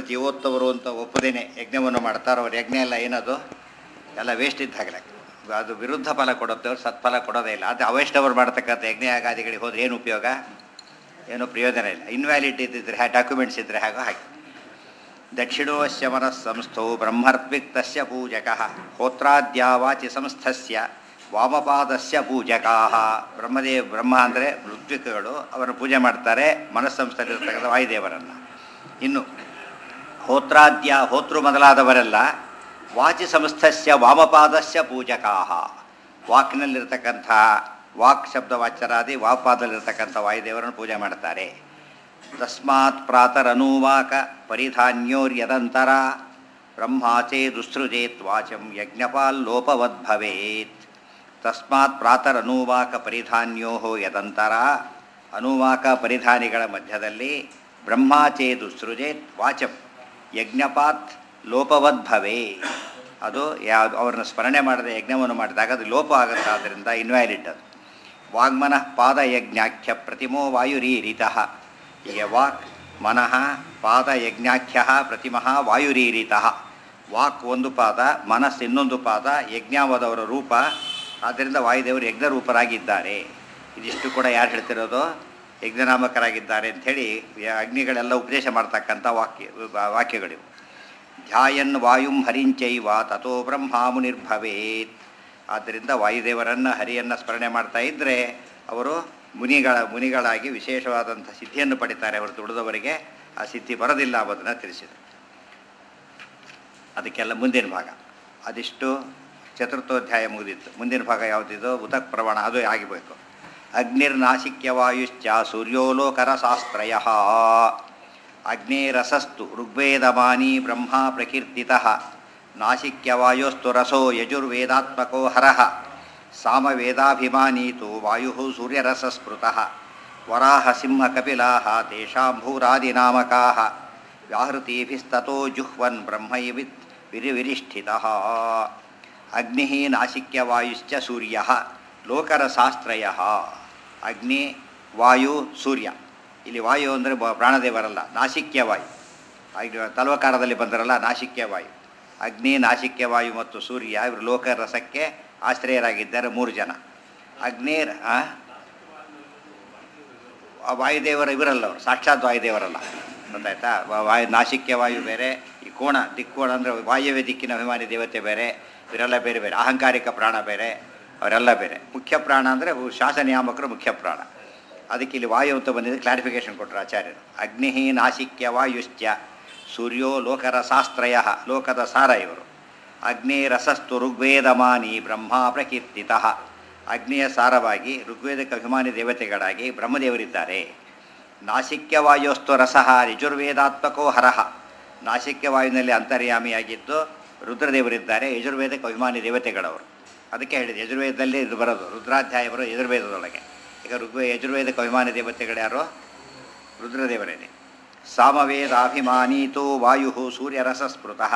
ಜೀವೋತ್ತವರು ಅಂತ ಒಪ್ಪದೇನೆ ಯಜ್ಞವನ್ನು ಮಾಡ್ತಾರೋ ಅವ್ರ ಯಜ್ಞ ಎಲ್ಲ ಏನದು ಎಲ್ಲ ವೇಸ್ಟ್ ಇದ್ದಾಗಲೇ ಅದು ವಿರುದ್ಧ ಫಲ ಕೊಡುತ್ತೆ ಅವ್ರು ಸತ್ಫಲ ಕೊಡೋದೇ ಇಲ್ಲ ಅದು ಅವೈಷ್ಣವರು ಮಾಡ್ತಕ್ಕಂಥ ಯಜ್ಞ ಯಾಗಾದಿಗಳಿಗೆ ಹೋದ್ರೆ ಏನು ಉಪಯೋಗ ಏನು ಪ್ರಯೋಜನ ಇಲ್ಲ ಇನ್ವ್ಯಾಲಿಡ್ ಇದ್ದಿದ್ರೆ ಹ್ಯಾ ಡಾಕ್ಯುಮೆಂಟ್ಸ್ ಇದ್ದರೆ ಹಾಗೋ ಹಾಗೆ ದಕ್ಷಿಣೋಸ್ಯ ಮನಸ್ಸಂಸ್ಥೋ ಬ್ರಹ್ಮರ್ತ್ವಿಕ್ ತಸ್ಯ ಪೂಜಕಃ ಹೋತ್ರಾದ್ಯಾವಾಚಿ ಸಂಸ್ಥಸ್ಯ ವಾಮಪಾದಸ್ಯ ಪೂಜಕಾಹ ಬ್ರಹ್ಮದೇವ್ ಬ್ರಹ್ಮ ಅಂದರೆ ಋತ್ವಿಕಗಳು ಅವರನ್ನು ಪೂಜೆ ಮಾಡ್ತಾರೆ ಮನಸ್ಸಂಸ್ಥೆಯಲ್ಲಿರ್ತಕ್ಕಂಥ ವಾಯುದೇವರನ್ನು ಇನ್ನು ಹೋತ್ರಾದ್ಯ ಹೋತೃ ಮೊದಲಾದವರೆಲ್ಲ ವಾಚಿ ಸಂಸ್ಥಸ್ಯ ವಾಮಪಾದಸ್ಯ ಪೂಜಕಾಹ ವಾಕ್ನಲ್ಲಿರ್ತಕ್ಕಂಥ ವಾಕ್ ಶಬ್ದ ವಾಚರಾದಿ ವಾಪಾದಲ್ಲಿರ್ತಕ್ಕಂಥ ವಾಯುದೇವರನ್ನು ಪೂಜೆ ಮಾಡ್ತಾರೆ ತಸ್ಮಾತ್ ಪ್ರಾತರನೂವಾಕ ಪರಿಧಾನ್ಯೋರ್ಯದಂತರ ಬ್ರಹ್ಮಾಚೇ ದುಸೃಜೇತ್ ವಾಚಂ ಯಜ್ಞಪಾಲ್ಲೋಪವದ್ಭವೇತ್ ತಸ್ಮಾತ್ ಪ್ರಾತರನೂವಾಕ ಪರಿಧಾನ್ಯೋ ಯದಂತರ ಅನುವಾಕ ಪರಿಧಾನಿಗಳ ಮಧ್ಯದಲ್ಲಿ ಬ್ರಹ್ಮಾಚೇ ದುಸೃಜೇತ್ ವಾಚಂ ಯಜ್ಞಪಾತ್ ಲೋಪವದ್ಭವೇ ಅದು ಯಾವುದು ಅವ್ರನ್ನ ಸ್ಮರಣೆ ಮಾಡದೆ ಯಜ್ಞವನ್ನು ಮಾಡಿದಾಗ ಅದು ಲೋಪ ಆಗುತ್ತೆ ಆದ್ದರಿಂದ ಇನ್ವ್ಯಾಲಿಡ್ ಅದು ವಾಗ್ಮನಃ ಪಾದಯಜ್ಞಾಖ್ಯ ಪ್ರತಿಮೋ ವಾಯುರೀರಿತಃ ಹೀಗೆ ವಾಕ್ ಮನಃ ಪಾದಯಜ್ಞಾಖ್ಯ ಪ್ರತಿಮಃ ವಾಯುರೀರಿತಃ ವಾಕ್ ಒಂದು ಪಾದ ಮನಸ್ಸು ಇನ್ನೊಂದು ಪಾದ ಯಜ್ಞಾವದವರ ರೂಪ ಆದ್ದರಿಂದ ವಾಯುದೇವರು ಯಜ್ಞರೂಪರಾಗಿದ್ದಾರೆ ಇದಿಷ್ಟು ಕೂಡ ಯಾರು ಹೇಳ್ತಿರೋದು ಯಜ್ಞನಾಮಕರಾಗಿದ್ದಾರೆ ಅಂಥೇಳಿ ಅಗ್ನಿಗಳೆಲ್ಲ ಉಪದೇಶ ಮಾಡ್ತಕ್ಕಂಥ ವಾಕ್ಯ ವಾಕ್ಯಗಳಿವು ಧ್ಯಾಯನ್ ವಾಯುಂ ಹರಿಂಚೈವ ತಥೋ ಬ್ರಹ್ಮ ಮುನಿರ್ಭವೇತ್ ಆದ್ದರಿಂದ ವಾಯುದೇವರನ್ನು ಹರಿಯನ್ನು ಸ್ಮರಣೆ ಮಾಡ್ತಾ ಇದ್ದರೆ ಅವರು ಮುನಿಗಳ ಮುನಿಗಳಾಗಿ ವಿಶೇಷವಾದಂಥ ಸಿದ್ಧಿಯನ್ನು ಪಡಿತಾರೆ ಹೊರತು ಉಳಿದವರಿಗೆ ಆ ಸಿದ್ಧಿ ಬರೋದಿಲ್ಲ ಅನ್ನೋದನ್ನು ತಿಳಿಸಿದರು ಅದಕ್ಕೆಲ್ಲ ಮುಂದಿನ ಭಾಗ ಅದಿಷ್ಟು ಚತುರ್ಥೋಧ್ಯಾಯ ಮುಗಿದಿತ್ತು ಮುಂದಿನ ಭಾಗ ಯಾವುದಿದು ಉತಕ್ ಪ್ರಮಾಣ ಅದು ಆಗಿಬೇಕು ಅಗ್ನಿರ್ನಾಶಿಕ್ಯವಾಯುಶ್ಚ ಸೂರ್ಯೋಲೋಕರಶಾಸ್ತ್ರಯ ಅಗ್ನೇರಸಸ್ತು ಋಗ್ವೇದಮಾನಿ ಬ್ರಹ್ಮ ಪ್ರಕೀರ್ತಿತಃ ನಾಶಿಕ್ಯವಾಯೋಸ್ತು ರಸೋ ಯಜುರ್ವೇದಾತ್ಮಕೋ ಹರಃ ಸಾಮವೇದಾಭಿಮಾನೀತು ವಾಯು ಸೂರ್ಯರಸಸ್ಮೃತಃ ವರಾಹ ಸಿಂಹ ಕಪಿಲಾಹ ತೇಷಾಂ ಭೂರಾದಿನಾಮಕಾಃ ವ್ಯಾಹೃತಿಭಿಸ್ತತೋ ಜುಹ್ವನ್ ಬ್ರಹ್ಮೈವಿತ್ ವಿರಿವಿರಿಷ್ಠಿತಃ ಅಗ್ನಿ ನಾಶಿಕ್ಯವಾಯುಶ್ಚ ಸೂರ್ಯ ಲೋಕರಶಾಸ್ತ್ರಯ ಅಗ್ನಿ ವಾಯು ಸೂರ್ಯ ಇಲ್ಲಿ ವಾಯು ಅಂದರೆ ಪ್ರಾಣದೇವರಲ್ಲ ನಾಶಿಕ್ಯ ವಾಯು ಅಗ್ನಿ ತಲ್ವಕಾರದಲ್ಲಿ ಬಂದರಲ್ಲ ನಾಶಿಕ್ಯ ವಾಯು ಅಗ್ನಿ ನಾಶಿಕ್ಯ ವಾಯು ಮತ್ತು ಸೂರ್ಯ ಇವರು ಲೋಕರಸಕ್ಕೆ ಆಶ್ರಯರಾಗಿದ್ದಾರೆ ಮೂರು ಜನ ಅಗ್ನಿ ಆ? ಆ ವಾಯುದೇವರ ಇವರಲ್ಲ ಅವರು ಸಾಕ್ಷಾತ್ ವಾಯುದೇವರಲ್ಲ ಗೊತ್ತಾಯ್ತಾ ವಾ- ವಾಯು ನಾಶಿಕ್ಯ ವಾಯು ಬೇರೆ ಈ ಕೋಣ ದಿಕ್ಕೋಣ ಅಂದರೆ ವಾಯುವ್ಯ ದಿಕ್ಕಿನ ಅಭಿಮಾನಿ ದೇವತೆ ಬೇರೆ ಇವರೆಲ್ಲ ಬೇರೆ ಬೇರೆ ಅಹಂಕಾರಿಕ ಪ್ರಾಣ ಬೇರೆ ಅವರೆಲ್ಲ ಬೇರೆ ಮುಖ್ಯ ಪ್ರಾಣ ಅಂದರೆ ಶಾಸನಿಯಾಮಕರು ಮುಖ್ಯ ಪ್ರಾಣ ಅದಕ್ಕೆ ಇಲ್ಲಿ ವಾಯು ಅಂತ ಬಂದಿದೆ ಕ್ಲಾರಿಫಿಕೇಶನ್ ಕೊಟ್ಟರು ಆಚಾರ್ಯರು ಅಗ್ನಿ ನಾಶಿಕ್ಯ ವಾಯುಶ್ಚ ಸೂರ್ಯೋ ಲೋಕರ ಶಾಸ್ತ್ರಯ ಲೋಕದ ಸಾರ ಇವರು ಅಗ್ನಿ ರಸಸ್ತು ಋಗ್ವೇದಮಾನಿ ಬ್ರಹ್ಮ ಪ್ರಕೀರ್ತಿತಃ ಅಗ್ನಿಯ ಸಾರವಾಗಿ ಋಗ್ವೇದಕ್ಕೆ ಅಭಿಮಾನಿ ದೇವತೆಗಳಾಗಿ ಬ್ರಹ್ಮದೇವರಿದ್ದಾರೆ ನಾಸಿಕ್ಯವಾಯೋಸ್ತು ರಸಃ ಯಜುರ್ವೇದಾತ್ಮಕೋ ಹರಹ ನಾಸಿಕ್ಯವಾಯುವಿನಲ್ಲಿ ಅಂತರ್ಯಾಮಿಯಾಗಿದ್ದು ರುದ್ರದೇವರಿದ್ದಾರೆ ಯಜುರ್ವೇದಕ್ಕೆ ಅಭಿಮಾನಿ ದೇವತೆಗಳವರು ಅದಕ್ಕೆ ಹೇಳಿದೆ ಯಜುರ್ವೇದದಲ್ಲಿ ಇದು ಬರೋದು ರುದ್ರಾಧ್ಯಾಯ ಬರೋದು ಯಜುರ್ವೇದದೊಳಗೆ ಈಗ ಋಗ್ವೇ ಯಜುರ್ವೇದಕ್ಕೆ ಅಭಿಮಾನಿ ದೇವತೆಗಳು ಯಾರು ರುದ್ರದೇವರೇನೆ ಸಾಮವೇದಾಭಿಮಾನೀತು ವಾಯು ಸೂರ್ಯರಸಸ್ಮೃತಃ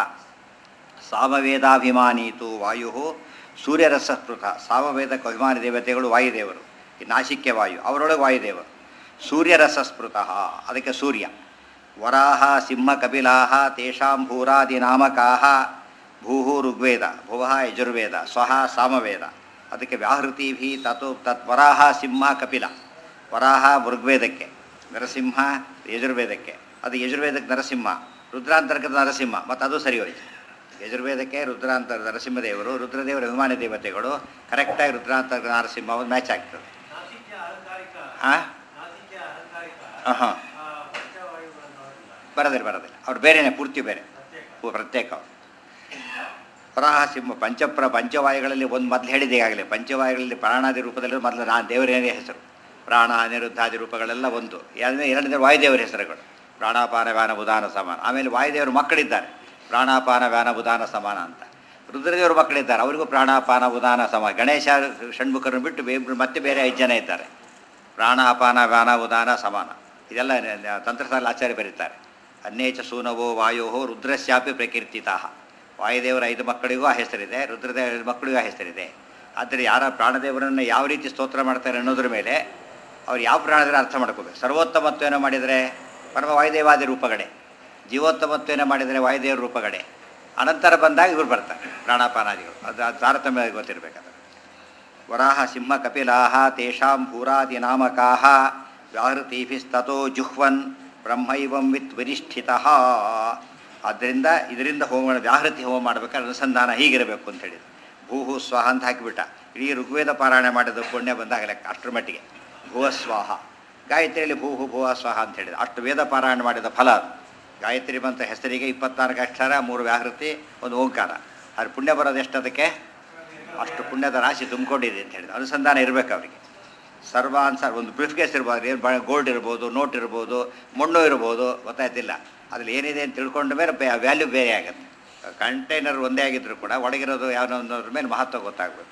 ಸಾಮವೇದಾಭಿಮಾನೀತು ವಾಯು ಸೂರ್ಯರಸಸ್ಮೃತ ಸಾಮವೇದಕ್ಕೆ ಅಭಿಮಾನಿ ದೇವತೆಗಳು ವಾಯುದೇವರು ಈ ನಾಶಿಕ್ಯ ವಾಯು ಅವರೊಳಗೆ ವಾಯುದೇವರು ಸೂರ್ಯರಸಸ್ಮೃತಃ ಅದಕ್ಕೆ ಸೂರ್ಯ ವರಾಹ ಸಿಂಹ ಕಪಿಲಾಹ ತೇಷಾಂ ಭೂರಾದಿನಾಮಕಾಹ ಭೂಹು ಋಗ್ವೇದ ಭುವಃ ಯಜುರ್ವೇದ ಸ್ವಹ ಸಾಮವೇದ ಅದಕ್ಕೆ ವ್ಯಾಹೃತಿಭಿ ತತು ತತ್ ವರಾಹ ಸಿಂಹ ಕಪಿಲ ವರಾಹ ಋಗ್ವೇದಕ್ಕೆ ನರಸಿಂಹ ಯಜುರ್ವೇದಕ್ಕೆ ಅದು ಯಜುರ್ವೇದಕ್ಕೆ ನರಸಿಂಹ ರುದ್ರಾಂತರ್ಗತ ನರಸಿಂಹ ಮತ್ತು ಅದು ಸರಿ ಹೋಯ್ತು ಯಜುರ್ವೇದಕ್ಕೆ ರುದ್ರಾಂತರ ನರಸಿಂಹದೇವರು ರುದ್ರದೇವರ ಅಭಿಮಾನಿ ದೇವತೆಗಳು ಕರೆಕ್ಟಾಗಿ ರುದ್ರಾಂತರ್ಗತ ನರಸಿಂಹ ಒಂದು ಮ್ಯಾಚ್ ಆಗ್ತದೆ ಹಾಂ ಹಾಂ ಬರೋದಿಲ್ಲ ಬರೋದಿಲ್ಲ ಅವ್ರು ಬೇರೆನೇ ಪೂರ್ತಿ ಬೇರೆ ಪೂ- ಪ್ರತ್ಯೇಕ ಅವರು ವರಾಹ ಸಿಂಹ ಪಂಚಪ್ರ ಪಂಚವಾಯುಗಳಲ್ಲಿ ಒಂದು ಮೊದಲು ಹೇಳಿದೆ ಈಗಾಗಲೇ ಪಂಚವಾಯುಗಳಲ್ಲಿ ಪ್ರಾಣಾದಿ ರೂಪದಲ್ಲಿ ಮೊದಲು ನಾನು ದೇವರೇ ಹೆಸರು ಪ್ರಾಣ ಅನಿರುದ್ಧಾದಿ ರೂಪಗಳೆಲ್ಲ ಒಂದು ಎರಡನೇ ಎರಡನೇ ವಾಯುದೇವರ ಹೆಸರುಗಳು ಪ್ರಾಣಾಪಾನ ವ್ಯಾನ ಉದಾನ ಸಮಾನ ಆಮೇಲೆ ವಾಯುದೇವರ ಮಕ್ಕಳಿದ್ದಾರೆ ಪ್ರಾಣಾಪಾನ ವ್ಯಾನ ಉದಾನ ಸಮಾನ ಅಂತ ರುದ್ರದೇವರ ಮಕ್ಕಳಿದ್ದಾರೆ ಅವರಿಗೂ ಪ್ರಾಣಾಪಾನ ಉದಾನ ಸಮಾನ ಗಣೇಶ ಷಣ್ಮುಖರನ್ನು ಬಿಟ್ಟು ಬೇ- ಮತ್ತೆ ಬೇರೆ ಐದು ಜನ ಇದ್ದಾರೆ ಪ್ರಾಣಾಪಾನ ವ್ಯಾನ ಉದಾನ ಸಮಾನ ಇದೆಲ್ಲ ನ- ನ- ತಂತ್ರಸಾಲ ಆಚಾರ್ಯ ಬರೀತಾರೆ ಅನ್ನೇಚ ಸೂನವೋ ವಾಯೋ ರುದ್ರಶ್ಯಾಪಿ ಪ್ರಕೀರ್ತಿತಾ ವಾಯುದೇವರ ಐದು ಮಕ್ಕಳಿಗೂ ಆ ಹೆಸರಿದೆ ರುದ್ರದೇವರ ಐದು ಮಕ್ಕಳಿಗೂ ಆ ಹೆಸರಿದೆ ಆದರೆ ಯಾರ ಪ್ರಾಣದೇವರನ್ನು ಯಾವ ರೀತಿ ಸ್ತೋತ್ರ ಮಾಡ್ತಾರೆ ಅನ್ನೋದ್ರ ಮೇಲೆ ಅವ್ರು ಯಾವ ಪ್ರಾಣದೇವರ ಅರ್ಥ ಮಾಡ್ಕೋಬೇಕು ಸರ್ವೋತ್ತಮತ್ವೇನೋ ಮಾಡಿದರೆ ಪರಮ ವಾಯುದೇವಾದಿ ರೂಪಗಳೇ ಜೀವೋತ್ತಮತ್ವೇನ ಮಾಡಿದರೆ ವಾಯುದೇವ್ರ ರೂಪಗಡೆ ಅನಂತರ ಬಂದಾಗ ಇವ್ರು ಬರ್ತಾರೆ ಪ್ರಾಣಾಪಾನಾದಿಗಳು ಅದು ಅದು ತಾರತಮ್ಯ ಗೊತ್ತಿರಬೇಕಾದ್ರೆ ವರಾಹ ಸಿಂಹ ಕಪಿಲಾಹ ತೇಷಾಂ ಭೂರಾದಿ ನಾಮಕಾಹ ವ್ಯಾಹೃತಿಭಿಸ್ತೋ ಜುಹ್ವನ್ ಬ್ರಹ್ಮೈವಂ ವಿತ್ ವಿನಿಷ್ಠಿತಃ ಆದ್ದರಿಂದ ಇದರಿಂದ ಹೋಮ ವ್ಯಾಹೃತಿ ಹೋಮ ಮಾಡಬೇಕಾದ್ರೆ ಅನುಸಂಧಾನ ಹೀಗಿರಬೇಕು ಅಂತ ಹೇಳಿದ್ರು ಭೂಹು ಸ್ವಾಹ ಅಂತ ಹಾಕಿಬಿಟ್ಟ ಇಡೀ ಋಗ್ವೇದ ಪಾರಾಯಣ ಮಾಡಿದ ಪುಣ್ಯ ಬಂದಾಗ ಲೆಕ್ಕ ಅಷ್ಟರ ಮಟ್ಟಿಗೆ ಭುವ ಸ್ವಾಹ ಗಾಯತ್ರಿಯಲ್ಲಿ ಭೂಹು ಭುವ ಸ್ವಾಹ ಅಂತ ಹೇಳಿದ ಅಷ್ಟು ವೇದ ಪಾರಾಯಣ ಮಾಡಿದ ಫಲ ಅದು ಗಾಯತ್ರಿ ಬಂತ ಹೆಸರಿಗೆ ಇಪ್ಪತ್ನಾಲ್ಕು ಅಕ್ಷರ ಮೂರು ವ್ಯಾಹೃತಿ ಒಂದು ಓಂಕಾರ ಅದ್ರ ಪುಣ್ಯ ಬರೋದು ಎಷ್ಟು ಅದಕ್ಕೆ ಅಷ್ಟು ಪುಣ್ಯದ ರಾಶಿ ತುಂಬಿಕೊಂಡಿದೆ ಅಂತ ಹೇಳಿದ ಅನುಸಂಧಾನ ಇರಬೇಕು ಅವರಿಗೆ ಸರ್ವಾನ್ ಸರ್ ಒಂದು ಬ್ರೀಫ್ ಕೇಸ್ ಇರ್ಬೋದು ಏನು ಗೋಲ್ಡ್ ಇರ್ಬೋದು ನೋಟ್ ಇರ್ಬೋದು ಮಣ್ಣು ಇರ್ಬೋದು ಗೊತ್ತಾಯ್ತಿಲ್ಲ ಅದ್ರಲ್ಲಿ ಏನಿದೆ ಅಂತ ತಿಳ್ಕೊಂಡ ಮೇಲೆ ವ್ಯಾಲ್ಯೂ ಬೇರೆ ಆಗುತ್ತೆ ಕಂಟೈನರ್ ಒಂದೇ ಆಗಿದ್ರು ಕೂಡ ಒಳಗಿರೋದು ಯಾವನೊಂದ್ರ ಮೇಲೆ ಮಹತ್ವ ಗೊತ್ತಾಗಬೇಕು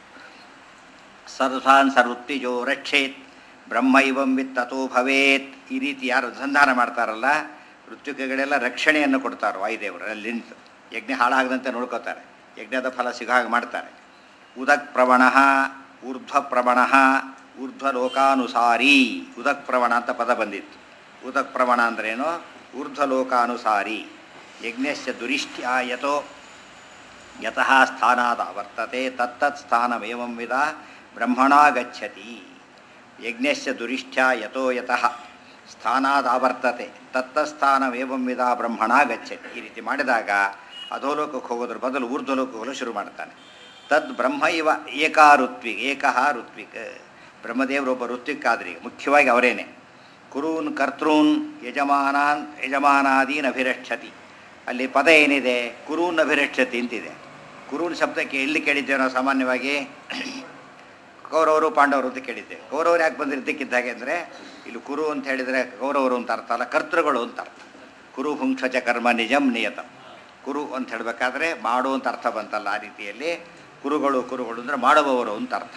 ಸರ್ವಾನ್ ಸರ್ವೃತ್ತಿಜೋ ರಕ್ಷೇತ್ ಬ್ರಹ್ಮೈವಂ ವಿತ್ತತೋ ಭವೇತ್ ಈ ರೀತಿ ಯಾರು ಅನುಸಂಧಾನ ಮಾಡ್ತಾರಲ್ಲ ಋತ್ವಿಕಗಳೆಲ್ಲ ರಕ್ಷಣೆಯನ್ನು ಕೊಡ್ತಾರೆ ವಾಯುದೇವರು ಅಲ್ಲಿ ನಿಂತು ಯಜ್ಞ ಹಾಳಾಗದಂತೆ ನೋಡ್ಕೋತಾರೆ ಯಜ್ಞದ ಫಲ ಸಿಗೋ ಹಾಗೆ ಮಾಡ್ತಾರೆ ಉದಕ್ ಪ್ರವಣ ಊರ್ಧ್ವ ಪ್ರವಣ ಊರ್ಧ್ವ ಲೋಕಾನುಸಾರಿ ಉದಕ್ ಪ್ರವಣ ಅಂತ ಪದ ಬಂದಿತ್ತು ಉದಕ್ ಪ್ರವಣ ಅಂದ್ರೇನು ಊರ್ಧ್ವ ಲೋಕಾನುಸಾರಿ ಯಜ್ಞಸ್ಯ ದುರಿಷ್ಟ್ಯ ಯತೋ ಯತಃ ಸ್ಥಾನಾದ ವರ್ತತೆ ತತ್ತತ್ ಸ್ಥಾನಮೇವಂ ವಿಧ ಬ್ರಹ್ಮಣ ಗಚ್ಚತಿ ಯಜ್ಞಸ್ಯ ದುರಿಷ್ಠ್ಯ ಯತೋ ಯತಃ ಸ್ಥಾನಾದಾವರ್ತತೆ ತತ್ತಸ್ಥಾನಮೇವಂ ವಿಧ ಬ್ರಹ್ಮಣ ಗಚ್ಚತಿ ಈ ರೀತಿ ಮಾಡಿದಾಗ ಅಧೋಲೋಕಕ್ಕೆ ಹೋಗೋದ್ರ ಬದಲು ಊರ್ಧ್ವಲೋಕಕ್ಕೆ ಹೋಗಲು ಶುರು ಮಾಡ್ತಾನೆ ತದ್ ಬ್ರಹ್ಮ ಇವ ಏಕಾ ಋತ್ವಿಕ್ ಏಕಃ ಋತ್ವಿಕ್ ಬ್ರಹ್ಮದೇವರೊಬ್ಬ ಋತ್ವಿಕ್ ಆದ್ರಿ ಮುಖ್ಯವಾಗಿ ಅವರೇನೆ ಕುರೂನ್ ಕರ್ತೃನ್ ಯಜಮಾನಾನ್ ಯಜಮಾನಾದೀನ್ ಅಭಿರಕ್ಷತಿ ಅಲ್ಲಿ ಪದ ಏನಿದೆ ಕುರೂನ್ ಅಭಿರಕ್ಷತಿ ಅಂತಿದೆ ಕುರೂನ್ ಶಬ್ದಕ್ಕೆ ಎಲ್ಲಿ ಕೇಳಿದ್ದೇವೆ ನಾವು ಸಾಮಾನ್ಯವಾಗಿ ಕೌರವರು ಪಾಂಡವರು ಅಂತ ಕೇಳಿದ್ದೇವೆ ಕೌರವರು ಯಾಕೆ ಬಂದಿದ್ದಕ್ಕಿದ್ದಾಗೆ ಅಂದರೆ ಇಲ್ಲಿ ಕುರು ಅಂತ ಹೇಳಿದರೆ ಕೌರವರು ಅಂತ ಅರ್ಥ ಅಲ್ಲ ಕರ್ತೃಗಳು ಅಂತ ಅರ್ಥ ಕುರು ಹುಂಕ್ಷಚ ಕರ್ಮ ನಿಜಂ ನಿಯತಂ ಕುರು ಅಂತ ಹೇಳಬೇಕಾದ್ರೆ ಮಾಡು ಅಂತ ಅರ್ಥ ಬಂತಲ್ಲ ಆ ರೀತಿಯಲ್ಲಿ ಕುರುಗಳು ಕುರುಗಳು ಅಂದರೆ ಮಾಡುವವರು ಅಂತ ಅರ್ಥ